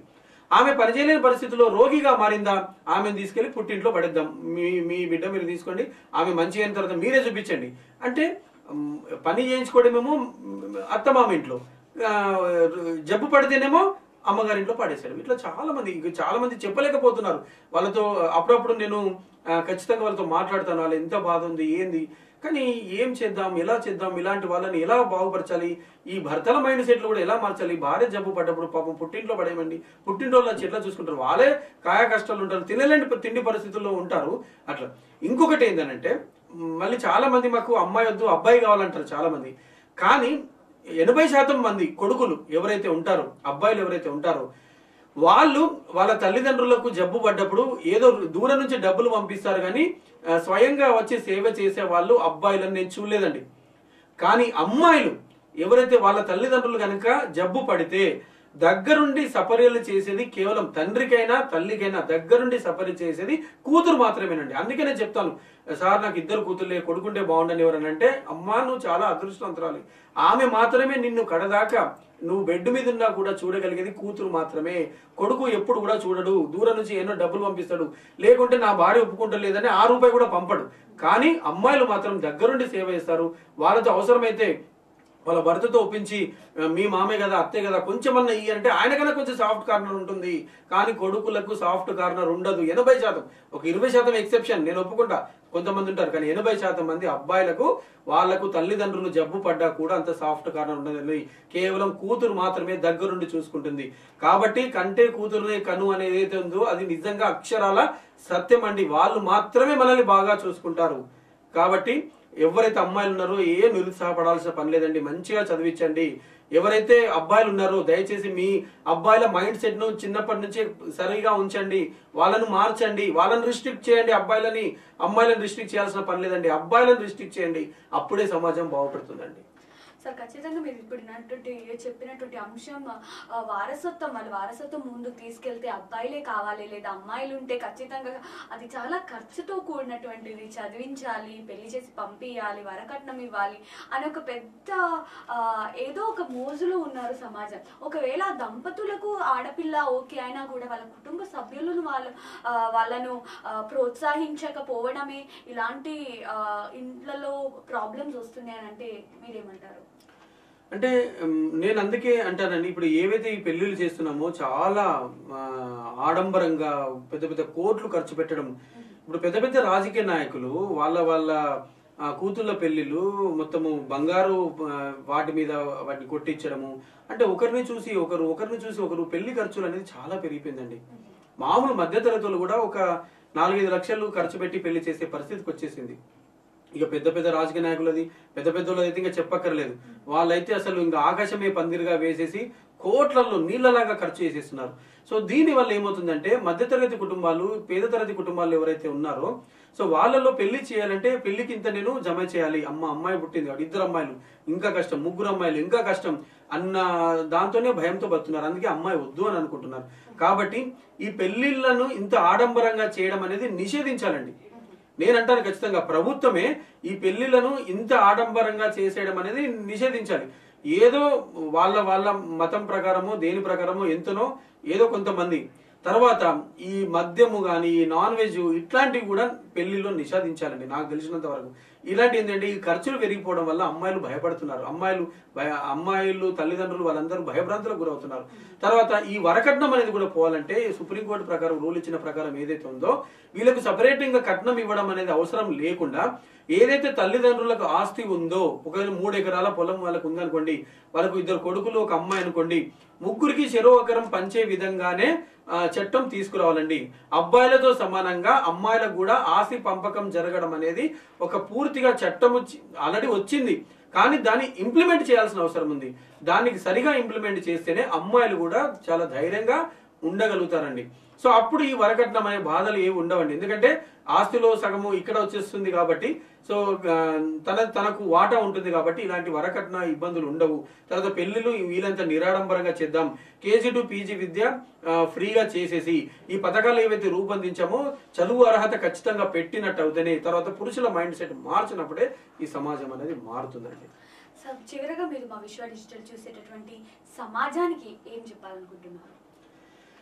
ఆమె పనిచేయలేని పరిస్థితిలో రోగిగా మారిందా ఆమెను తీసుకెళ్లి పుట్టింట్లో పడేద్దాం మీ మీ బిడ్డ మీరు తీసుకోండి ఆమె మంచి అయిన తర్వాత మీరే చూపించండి అంటే మ్, పని చేయించుకోవడమేమో మ్, అత్తమామ ఇంట్లో ఆ, జబ్బు పడితేనేమో అమ్మగారింట్లో పాడేశారు ఇట్లా చాలా మంది ఇంక చాలా మంది చెప్పలేకపోతున్నారు వాళ్ళతో అప్పుడప్పుడు నేను ఆ, ఖచ్చితంగా వాళ్ళతో మాట్లాడతాను వాళ్ళు ఎంత బాధ ఉంది ఏంది కానీ ఏం చేద్దాం ఎలా చేద్దాం ఇలాంటి వాళ్ళని ఎలా బాగుపరచాలి ఈ భర్తల మైండ్ సెట్లు కూడా ఎలా మార్చాలి భార్య జబ్బు పడ్డప్పుడు పాపం పుట్టింట్లో పడేయమండి పుట్టింట్లో వచ్చి ఎట్లా చూసుకుంటారు వాళ్ళే కాయ కష్టాలు ఉంటారు తినలేని తిండి పరిస్థితుల్లో ఉంటారు అట్లా ఇంకొకటి ఏంటంటే మళ్ళీ చాలా మంది మాకు అమ్మాయి వద్దు అబ్బాయి కావాలంటారు చాలా మంది కానీ ఎనభై శాతం మంది కొడుకులు ఎవరైతే ఉంటారో అబ్బాయిలు ఎవరైతే ఉంటారో వాళ్ళు వాళ్ళ తల్లిదండ్రులకు జబ్బు పడ్డప్పుడు ఏదో దూరం నుంచి డబ్బులు పంపిస్తారు కానీ ఆ, స్వయంగా వచ్చి సేవ చేసే వాళ్ళు అబ్బాయిలను నేను చూడలేదండి కానీ అమ్మాయిలు ఎవరైతే వాళ్ళ తల్లిదండ్రులు కనుక జబ్బు పడితే దగ్గరుండి సపర్యలు చేసేది కేవలం తండ్రికైనా తల్లికైనా దగ్గరుండి సపర్య చేసేది కూతురు మాత్రమేనండి అందుకే నేను చెప్తాను సార్ నాకు ఇద్దరు కూతుర్లే కొడుకుంటే బాగుండని ఎవరని అంటే అమ్మా నువ్వు చాలా అదృష్టవంతురాలి ఆమె మాత్రమే నిన్ను కడదాకా నువ్వు బెడ్ మీద ఉన్నా కూడా చూడగలిగేది కూతురు మాత్రమే కొడుకు ఎప్పుడు కూడా చూడడు దూరం నుంచి ఎన్నో డబ్బులు పంపిస్తాడు లేకుంటే నా భార్య ఒప్పుకుంటలేదని ఆ రూపాయి కూడా పంపడు కానీ అమ్మాయిలు మాత్రం దగ్గరుండి సేవ చేస్తారు వాళ్ళతో అవసరమైతే వాళ్ళ భర్తతో ఒప్పించి "ఆ, మీ మామే కదా అత్తే కదా కొంచెమన్నా ఇయ్యి అంటే ఆయనకన్నా కొంచెం సాఫ్ట్ కార్నర్ ఉంటుంది కానీ కొడుకులకు సాఫ్ట్ కార్నర్ ఉండదు ఎనభై శాతం ఒక ఇరవై శాతం ఎక్సెప్షన్ నేను ఒప్పుకుంటా కొంతమంది ఉంటారు కానీ ఎనభై శాతం మంది అబ్బాయిలకు వాళ్లకు తల్లిదండ్రులు జబ్బు పడ్డా కూడా అంత సాఫ్ట్ కార్నర్ ఉండదండి కేవలం కూతురు మాత్రమే దగ్గరుండి చూసుకుంటుంది కాబట్టి కంటే కూతురునే కను అనేది ఏదైతే ఉందో అది నిజంగా అక్షరాల సత్యం అండి వాళ్ళు మాత్రమే మనల్ని బాగా చూసుకుంటారు కాబట్టి ఎవరైతే అమ్మాయిలు ఉన్నారో ఏ నిరుత్సాహపడాల్సిన పని లేదండి మంచిగా చదివించండి ఎవరైతే అబ్బాయిలు ఉన్నారో దయచేసి మీ అబ్బాయిల మైండ్ సెట్ ను చిన్నప్పటి నుంచే సరిగా ఉంచండి వాళ్ళను మార్చండి వాళ్ళని రిస్ట్రిక్ట్ చేయండి అబ్బాయిలని అమ్మాయిలను రిస్ట్రిక్ట్ చేయాల్సిన పని లేదండి అబ్బాయిలను రిస్ట్రిక్ట్ చేయండి అప్పుడే సమాజం బాగుపడుతుందండి సార్ ఖచ్చితంగా మీరు ఇప్పుడు విన్నటువంటి చెప్పినటువంటి అంశం ఆ, వారసత్వం వాళ్ళ వారసత్వం ముందుకు తీసుకెళ్తే అబ్బాయిలే కావాలి లేదా అమ్మాయిలు ఉంటే ఖచ్చితంగా అది చాలా ఖర్చుతో కూడినటువంటిది చదివించాలి పెళ్లి చేసి పంపించాలి వరకట్నం ఇవ్వాలి అని ఒక పెద్ద ఆ, ఏదో ఒక మోజులో ఉన్నారు సమాజం ఒకవేళ ఆ దంపతులకు ఆడపిల్ల ఓకే అయినా కూడా వాళ్ళ కుటుంబ సభ్యులను వాళ్ళ ఆ, వాళ్ళను ఆ, ప్రోత్సహించకపోవడమే ఇలాంటి ఆ, ఇండ్లలో ప్రాబ్లమ్స్ వస్తున్నాయని అంటే మీరేమంటారు అంటే ఉమ్, నేను అందుకే అంటానండి ఇప్పుడు ఏవైతే ఈ పెళ్లిళ్ళు చేస్తున్నామో చాలా ఆ, ఆడంబరంగా పెద్ద పెద్ద కోట్లు ఖర్చు పెట్టడం ఇప్పుడు పెద్ద పెద్ద రాజకీయ నాయకులు వాళ్ళ వాళ్ళ ఆ, కూతుళ్ళ పెళ్లిళ్ళు మొత్తము బంగారు ఆ, వాటి మీద వాటిని కొట్టించడము అంటే ఒకరిని చూసి ఒకరు ఒకరిని చూసి ఒకరు పెళ్లి ఖర్చులు అనేది చాలా పెరిగిపోయిందండి మామూలు మధ్యతరగతులు కూడా ఒక నాలుగైదు లక్షలు ఖర్చు పెట్టి పెళ్లి చేసే పరిస్థితికి వచ్చేసింది ఇక పెద్ద పెద్ద రాజకీయ నాయకులది పెద్ద పెద్ద అయితే ఇంకా చెప్పక్కర్లేదు వాళ్ళైతే అసలు ఇంకా ఆకాశమే పందిరిగా వేసేసి కోట్లలో నీళ్ళలాగా ఖర్చు చేసేస్తున్నారు సో దీని వల్ల ఏమవుతుందంటే మధ్యతరగతి కుటుంబాలు పేద తరగతి కుటుంబాలు ఎవరైతే ఉన్నారో సో వాళ్ళలో పెళ్లి చేయాలంటే పెళ్లికి ఇంత నేను జమ చేయాలి అమ్మ అమ్మాయి పుట్టింది వాడు ఇద్దరు అమ్మాయిలు ఇంకా కష్టం ముగ్గురు అమ్మాయిలు ఇంకా కష్టం అన్న దాంతోనే భయంతో బతున్నారు అందుకే అమ్మాయి వద్దు అని అనుకుంటున్నారు కాబట్టి ఈ పెళ్లిళ్లను ఇంత ఆడంబరంగా చేయడం అనేది నిషేధించాలండి నేను అంటాను ఖచ్చితంగా ప్రభుత్వమే ఈ పెళ్లిళ్లను ఇంత ఆడంబరంగా చేసేయడం అనేది నిషేధించాలి ఏదో వాళ్ళ వాళ్ళ మతం ప్రకారమో దేని ప్రకారమో ఎంతనో ఏదో కొంతమంది తర్వాత ఈ మద్యము కానీ ఈ నాన్ వెజ్ ఇట్లాంటివి కూడా పెళ్లిలో నిషేధించాలండి నాకు తెలిసినంత వరకు ఇలాంటి ఏంటంటే ఈ ఖర్చులు పెరిగిపోవడం వల్ల అమ్మాయిలు భయపడుతున్నారు అమ్మాయిలు భయ అమ్మాయిలు తల్లిదండ్రులు వాళ్ళందరూ భయభ్రాంతులకు గురవుతున్నారు తర్వాత ఈ వరకట్నం అనేది కూడా పోవాలంటే సుప్రీంకోర్టు ప్రకారం రూల్ ఇచ్చిన ప్రకారం ఏదైతే ఉందో వీళ్ళకు సపరేట్ గా కట్నం ఇవ్వడం అనేది అవసరం లేకుండా ఏదైతే తల్లిదండ్రులకు ఆస్తి ఉందో ఒకవేళ మూడు ఎకరాల పొలం వాళ్ళకు ఉందనుకోండి వాళ్ళకు ఇద్దరు కొడుకులు ఒక అమ్మాయి అనుకోండి ముగ్గురికి చెరో ఒకరం పంచే విధంగానే ఆ, చట్టం తీసుకురావాలండి అబ్బాయిలతో సమానంగా అమ్మాయిలకు కూడా ఆస్తి పంపకం జరగడం అనేది ఒక పూర్తిగా చట్టం ఆల్రెడీ వచ్చింది కానీ దాన్ని ఇంప్లిమెంట్ చేయాల్సిన అవసరం ఉంది దానికి సరిగా ఇంప్లిమెంట్ చేస్తేనే అమ్మాయిలు కూడా చాలా ధైర్యంగా ఉండగలుగుతారండి సో అప్పుడు ఈ వరకట్నం అనే బాధలు ఏవి ఉండవండి ఎందుకంటే ఆస్తిలో సగము ఇక్కడ వచ్చేస్తుంది కాబట్టి సో ఆ, తన తనకు వాటా ఉంటుంది కాబట్టి ఇలాంటి వరకట్న ఇబ్బందులు ఉండవు తర్వాత పెళ్లిళ్ళు వీలంత నిరాడంబరంగా చేద్దాం కేజీ టు పీజీ విద్య ఆ, ఫ్రీగా చేసేసి ఈ పథకాలు ఏవైతే రూపొందించామో చదువు అర్హత ఖచ్చితంగా పెట్టినట్టు అవుతాయి తర్వాత పురుషుల మైండ్ సెట్ మార్చినప్పుడే ఈ సమాజం అనేది మారుతుందండి సార్ చివరగా మీరు మా విశ్వ డిజిటల్ చూసేటటువంటి సమాజానికి ఏం చెప్పాలనుకుంటున్నారు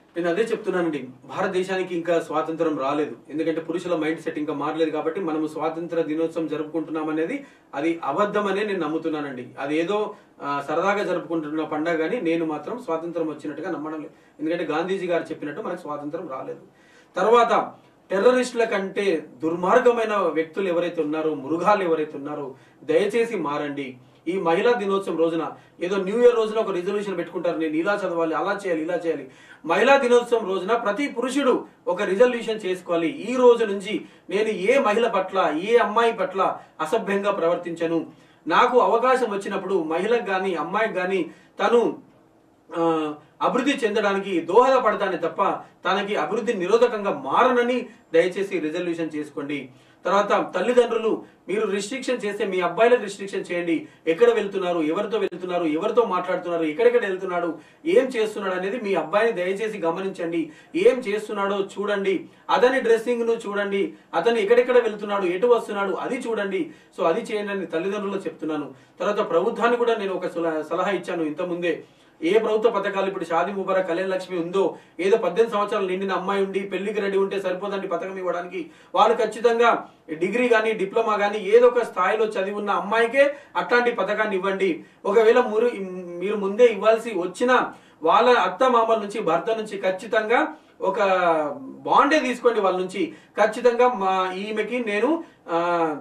నేను అదే చెప్తున్నానండి భారతదేశానికి ఇంకా స్వాతంత్రం రాలేదు ఎందుకంటే పురుషుల మైండ్ సెట్ ఇంకా మారలేదు కాబట్టి మనము స్వాతంత్ర దినోత్సవం జరుపుకుంటున్నాం అనేది అది అబద్ధమనే నేను నమ్ముతున్నానండి అది ఏదో ఆ, సరదాగా జరుపుకుంటున్న పండగ కానీ నేను మాత్రం స్వాతంత్రం వచ్చినట్టుగా నమ్మడం లేదు ఎందుకంటే గాంధీజీ గారు చెప్పినట్టు మనకు స్వాతంత్రం రాలేదు తర్వాత టెర్రరిస్టుల కంటే దుర్మార్గమైన వ్యక్తులు ఎవరైతే ఉన్నారో మృగాలు ఎవరైతే ఉన్నారో దయచేసి మారండి ఈ మహిళా దినోత్సవం రోజున ఏదో న్యూ ఇయర్ రోజున ఒక రిజల్యూషన్ పెట్టుకుంటారు నేను ఇలా చదవాలి అలా చేయాలి ఇలా చేయాలి మహిళా దినోత్సవం రోజున ప్రతి పురుషుడు ఒక రిజల్యూషన్ చేసుకోవాలి ఈ రోజు నుంచి నేను ఏ మహిళ పట్ల ఏ అమ్మాయి పట్ల అసభ్యంగా ప్రవర్తించను నాకు అవకాశం వచ్చినప్పుడు మహిళకు గాని అమ్మాయికి గాని తను ఆ, అభివృద్ధి చెందడానికి దోహదపడతానే తప్ప తనకి అభివృద్ధి నిరోధకంగా మారనని దయచేసి రిజల్యూషన్ చేసుకోండి తర్వాత తల్లిదండ్రులు మీరు రిస్ట్రిక్షన్ చేస్తే మీ అబ్బాయిలకు రిస్ట్రిక్షన్ చేయండి ఎక్కడ వెళ్తున్నారు ఎవరితో వెళ్తున్నారు ఎవరితో మాట్లాడుతున్నారు ఎక్కడెక్కడ వెళ్తున్నాడు ఏం చేస్తున్నాడు అనేది మీ అబ్బాయిని దయచేసి గమనించండి ఏం చేస్తున్నాడో చూడండి అతని డ్రెస్సింగ్ ను చూడండి అతను ఎక్కడెక్కడ వెళ్తున్నాడు ఎటు వస్తున్నాడు అది చూడండి సో అది చేయండి అని తల్లిదండ్రులు చెప్తున్నాను తర్వాత ప్రభుత్వాన్ని కూడా నేను ఒక సలహా- సలహా ఇచ్చాను ఇంత ముందే ఏ ప్రభుత్వ పథకాలు ఇప్పుడు షాదీ ముబారక్ కళ్యాణ లక్ష్మి ఉందో ఏదో పద్దెనిమిది సంవత్సరాలు నిండిన అమ్మాయి ఉండి పెళ్లికి రెడీ ఉంటే సరిపోదండి పథకం ఇవ్వడానికి వాళ్ళు ఖచ్చితంగా డిగ్రీ కానీ డిప్లొమా కానీ ఏదో ఒక స్థాయిలో చదివి ఉన్న అమ్మాయికే అట్లాంటి పథకాన్ని ఇవ్వండి ఒకవేళ మురు మీరు ముందే ఇవ్వాల్సి వచ్చినా వాళ్ళ అత్త మామల నుంచి భర్త నుంచి ఖచ్చితంగా ఒక బాండే తీసుకోండి వాళ్ళ నుంచి ఖచ్చితంగా మా ఈమెకి నేను ఆ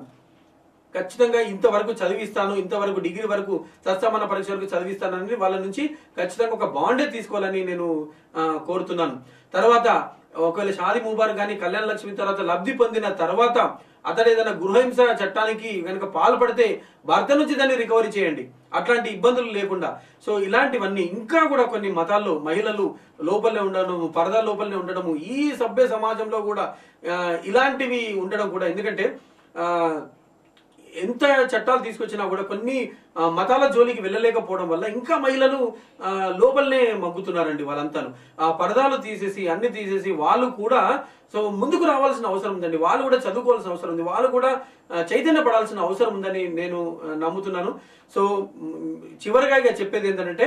ఖచ్చితంగా ఇంతవరకు చదివిస్తాను ఇంతవరకు డిగ్రీ వరకు సత్సమాన పరీక్ష వరకు చదివిస్తానని వాళ్ళ నుంచి ఖచ్చితంగా ఒక బాండే తీసుకోవాలని నేను ఆ, కోరుతున్నాను తర్వాత ఒకవేళ షాది ముబారక్ కానీ కళ్యాణ లక్ష్మి తర్వాత లబ్ధి పొందిన తర్వాత అతడు ఏదైనా గృహహింస చట్టానికి కనుక పాల్పడితే భర్త నుంచి దాన్ని రికవరీ చేయండి అట్లాంటి ఇబ్బందులు లేకుండా సో ఇలాంటివన్నీ ఇంకా కూడా కొన్ని మతాల్లో మహిళలు లోపలనే ఉండడం పరదా లోపలనే ఉండడము ఈ సభ్య సమాజంలో కూడా ఆ, ఇలాంటివి ఉండడం కూడా ఎందుకంటే ఆ, ఎంత చట్టాలు తీసుకొచ్చినా కూడా కొన్ని ఆ, మతాల జోలికి వెళ్ళలేకపోవడం వల్ల ఇంకా మహిళలు ఆ, లోపలనే మగ్గుతున్నారండి వాళ్ళంతాను ఆ పరదాలు తీసేసి అన్ని తీసేసి వాళ్ళు కూడా సో ముందుకు రావాల్సిన అవసరం ఉందండి వాళ్ళు కూడా చదువుకోవాల్సిన అవసరం ఉంది వాళ్ళు కూడా ఆ, చైతన్య పడాల్సిన అవసరం ఉందని నేను ఆ, నమ్ముతున్నాను సో మ్, చివరిగా ఇక చెప్పేది ఏంటంటే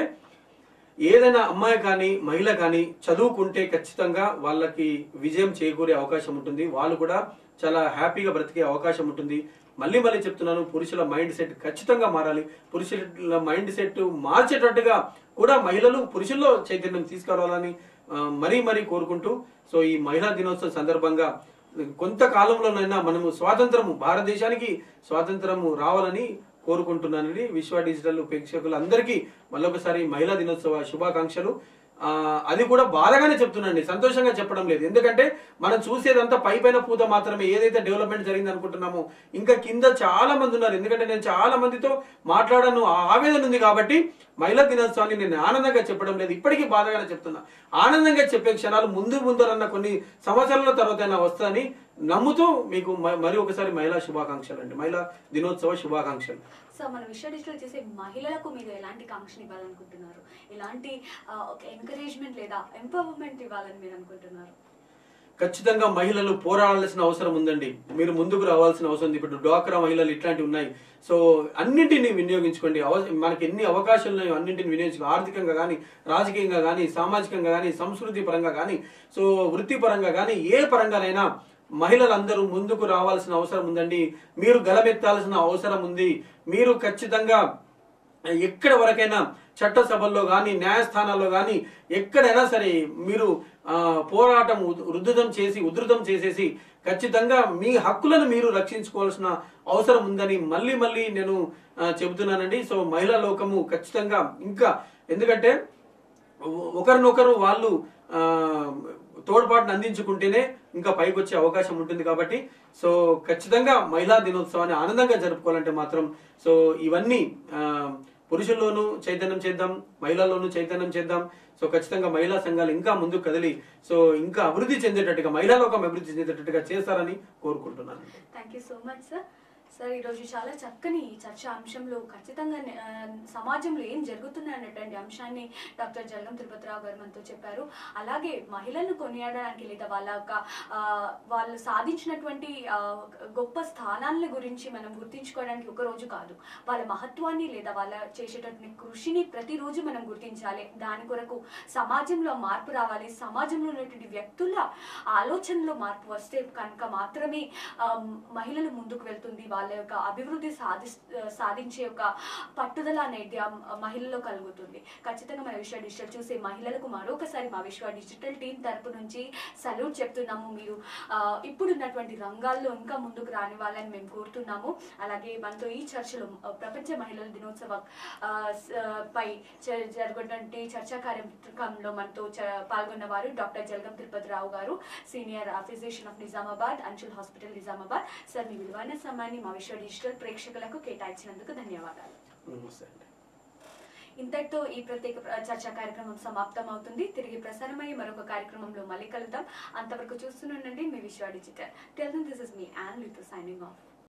ఏదైనా అమ్మాయి కానీ మహిళ కానీ చదువుకుంటే ఖచ్చితంగా వాళ్ళకి విజయం చేకూరే అవకాశం ఉంటుంది వాళ్ళు కూడా చాలా హ్యాపీగా బ్రతికే అవకాశం ఉంటుంది మళ్ళీ మళ్ళీ చెప్తున్నాను పురుషుల మైండ్ సెట్ ఖచ్చితంగా మారాలి పురుషుల మైండ్ సెట్ మార్చేటట్టుగా కూడా మహిళలు పురుషుల్లో చైతన్యం తీసుకురావాలని ఆ, మరీ మరీ కోరుకుంటూ సో ఈ మహిళా దినోత్సవం సందర్భంగా కొంతకాలంలోనైనా మనము స్వాతంత్రము భారతదేశానికి స్వాతంత్రము రావాలని కోరుకుంటున్నానని విశ్వ డిజిటల్ ప్రేక్షకులందరికీ మళ్ళొకసారి మహిళా దినోత్సవ శుభాకాంక్షలు ఆ, అది కూడా బాధగానే చెప్తున్నానండి సంతోషంగా చెప్పడం లేదు ఎందుకంటే మనం చూసేదంతా పై పైన పూత మాత్రమే ఏదైతే డెవలప్మెంట్ జరిగింది అనుకుంటున్నామో ఇంకా కింద చాలా మంది ఉన్నారు ఎందుకంటే నేను చాలా మందితో మాట్లాడను ఆ ఆవేదన ఉంది కాబట్టి మహిళా దినోత్సవాన్ని నేను ఆనందంగా చెప్పడం లేదు ఇప్పటికీ బాధగానే చెప్తున్నా ఆనందంగా చెప్పే క్షణాలు ముందు ముందరన్న కొన్ని సంవత్సరాల తర్వాత అయినా వస్తాయని నమ్ముతూ మీకు మ- మరి ఒకసారి మహిళా శుభాకాంక్షలు అండి మహిళా దినోత్సవ శుభాకాంక్షలు సో మన విశ్వ డిజిటల్ చేసే మహిళలకు మీరు ఎలాంటి కాంక్షను ఇవ్వాలనుకుంటున్నారు ఎలాంటి ఆ, ఒక ఎంకరేజ్మెంట్ లేదా ఎంపవర్మెంట్ ఇవ్వాలని మీరు అనుకుంటున్నారు ఖచ్చితంగా మహిళలు పోరాడాల్సిన అవసరం ఉందండి మీరు ముందుకు రావాల్సిన అవసరం ఉంది ఇప్పుడు డ్వాక్రా మహిళలు ఇట్లాంటివి ఉన్నాయి సో అన్నింటినీ వినియోగించుకోండి అవ- మనకి ఎన్ని అవకాశాలు ఉన్నాయో అన్నింటిని వినియోగించుకో ఆర్థికంగా కానీ రాజకీయంగా కానీ సామాజికంగా కానీ సంస్కృతి పరంగా కానీ సో వృత్తిపరంగా కానీ ఏ పరంగానైనా మహిళలందరూ ముందుకు రావాల్సిన అవసరం ఉందండి మీరు గలమెత్తాల్సిన అవసరం ఉంది మీరు ఖచ్చితంగా ఎక్కడ వరకైనా చట్టసభల్లో కానీ న్యాయస్థానాల్లో కానీ ఎక్కడైనా సరే మీరు ఆ, పోరాటం ఉద్- ఉధృతం చేసి ఉధృతం చేసేసి ఖచ్చితంగా మీ హక్కులను మీరు రక్షించుకోవాల్సిన అవసరం ఉందని మళ్ళీ మళ్ళీ నేను ఆ, చెబుతున్నానండి సో మహిళా లోకము ఖచ్చితంగా ఇంకా ఎందుకంటే ఒ- ఒకరినొకరు వాళ్ళు ఆ, తోడ్పాటును అందించుకుంటేనే ఇంకా పైకి వచ్చే అవకాశం ఉంటుంది కాబట్టి సో ఖచ్చితంగా మహిళా దినోత్సవాన్ని ఆనందంగా జరుపుకోవాలంటే మాత్రం సో ఇవన్నీ ఆ, పురుషుల్లోనూ చైతన్యం చేద్దాం మహిళల్లోనూ చైతన్యం చేద్దాం సో ఖచ్చితంగా మహిళా సంఘాలు ఇంకా ముందుకు కదిలి సో ఇంకా అభివృద్ధి చెందేటట్టుగా మహిళా లోకం అభివృద్ధి చెందేటట్టుగా చేస్తారని కోరుకుంటున్నాను thank you so much sir sir ఈరోజు చాలా చక్కని చర్చ అంశంలో ఖచ్చితంగా ఆ, సమాజంలో ఏం జరుగుతుంది అనేటువంటి అంశాన్ని డాక్టర్ జలగం తిరుపతిరావు గారు మనతో చెప్పారు అలాగే మహిళలను కొనియాడడానికి లేదా వాళ్ళ యొక్క ఆ, వాళ్ళు సాధించినటువంటి ఆ, గొప్ప స్థానాల గురించి మనం గుర్తించుకోవడానికి ఒక రోజు కాదు వాళ్ళ మహత్వాన్ని లేదా వాళ్ళ చేసేటటువంటి కృషిని ప్రతిరోజు మనం గుర్తించాలి దాని కొరకు సమాజంలో మార్పు రావాలి సమాజంలో ఉన్నటువంటి వ్యక్తుల ఆలోచనలో మార్పు వస్తే కనుక మాత్రమే ఆ, మహిళలు ముందుకు వెళ్తుంది వాళ్ళ యొక్క అభివృద్ధి సాధి సాధించే యొక్క పట్టుదల అనేది ఆ మహిళల్లో కలుగుతుంది ఖచ్చితంగా మన విశ్వ డిజిటల్ చూసే మహిళలకు మరొకసారి మా విశ్వ డిజిటల్ టీం తరపు నుంచి సల్యూట్ చెప్తున్నాము మీరు ఆ, ఇప్పుడున్నటువంటి రంగాల్లో ఇంకా ముందుకు రాని వాళ్ళని మేము కోరుతున్నాము అలాగే మనతో ఈ చర్చలో ఆ, ప్రపంచ మహిళల దినోత్సవం ఆ, స- పై జ- జరుగుతున్నటువంటి చర్చా కార్యక్రమంలో మనతో చ- పాల్గొన్న వారు doctor Jalagam Tirupati Rao garu senior physician of Nizamabad అంచుల్ హాస్పిటల్ నిజామాబాద్ సార్ మీ విలువైన సమయాన్ని మా విశ్వ డిజిటల్ ప్రేక్షకులకు కేటాయించినందుకు ధన్యవాదాలు నమస్తే అండి ఇంతటితో ఈ ప్రత్యేక ప్ర- చర్చా కార్యక్రమం సమాప్తం అవుతుంది తిరిగి ప్రసారమయ్యే మరొక కార్యక్రమంలో మళ్ళీ కలుద్దాం అంతవరకు చూస్తూనే ఉండండి మీ విశ్వ డిజిటల్ టెల్ దిస్ ఇస్ మీ అండ్ లితో సైనింగ్ ఆఫ్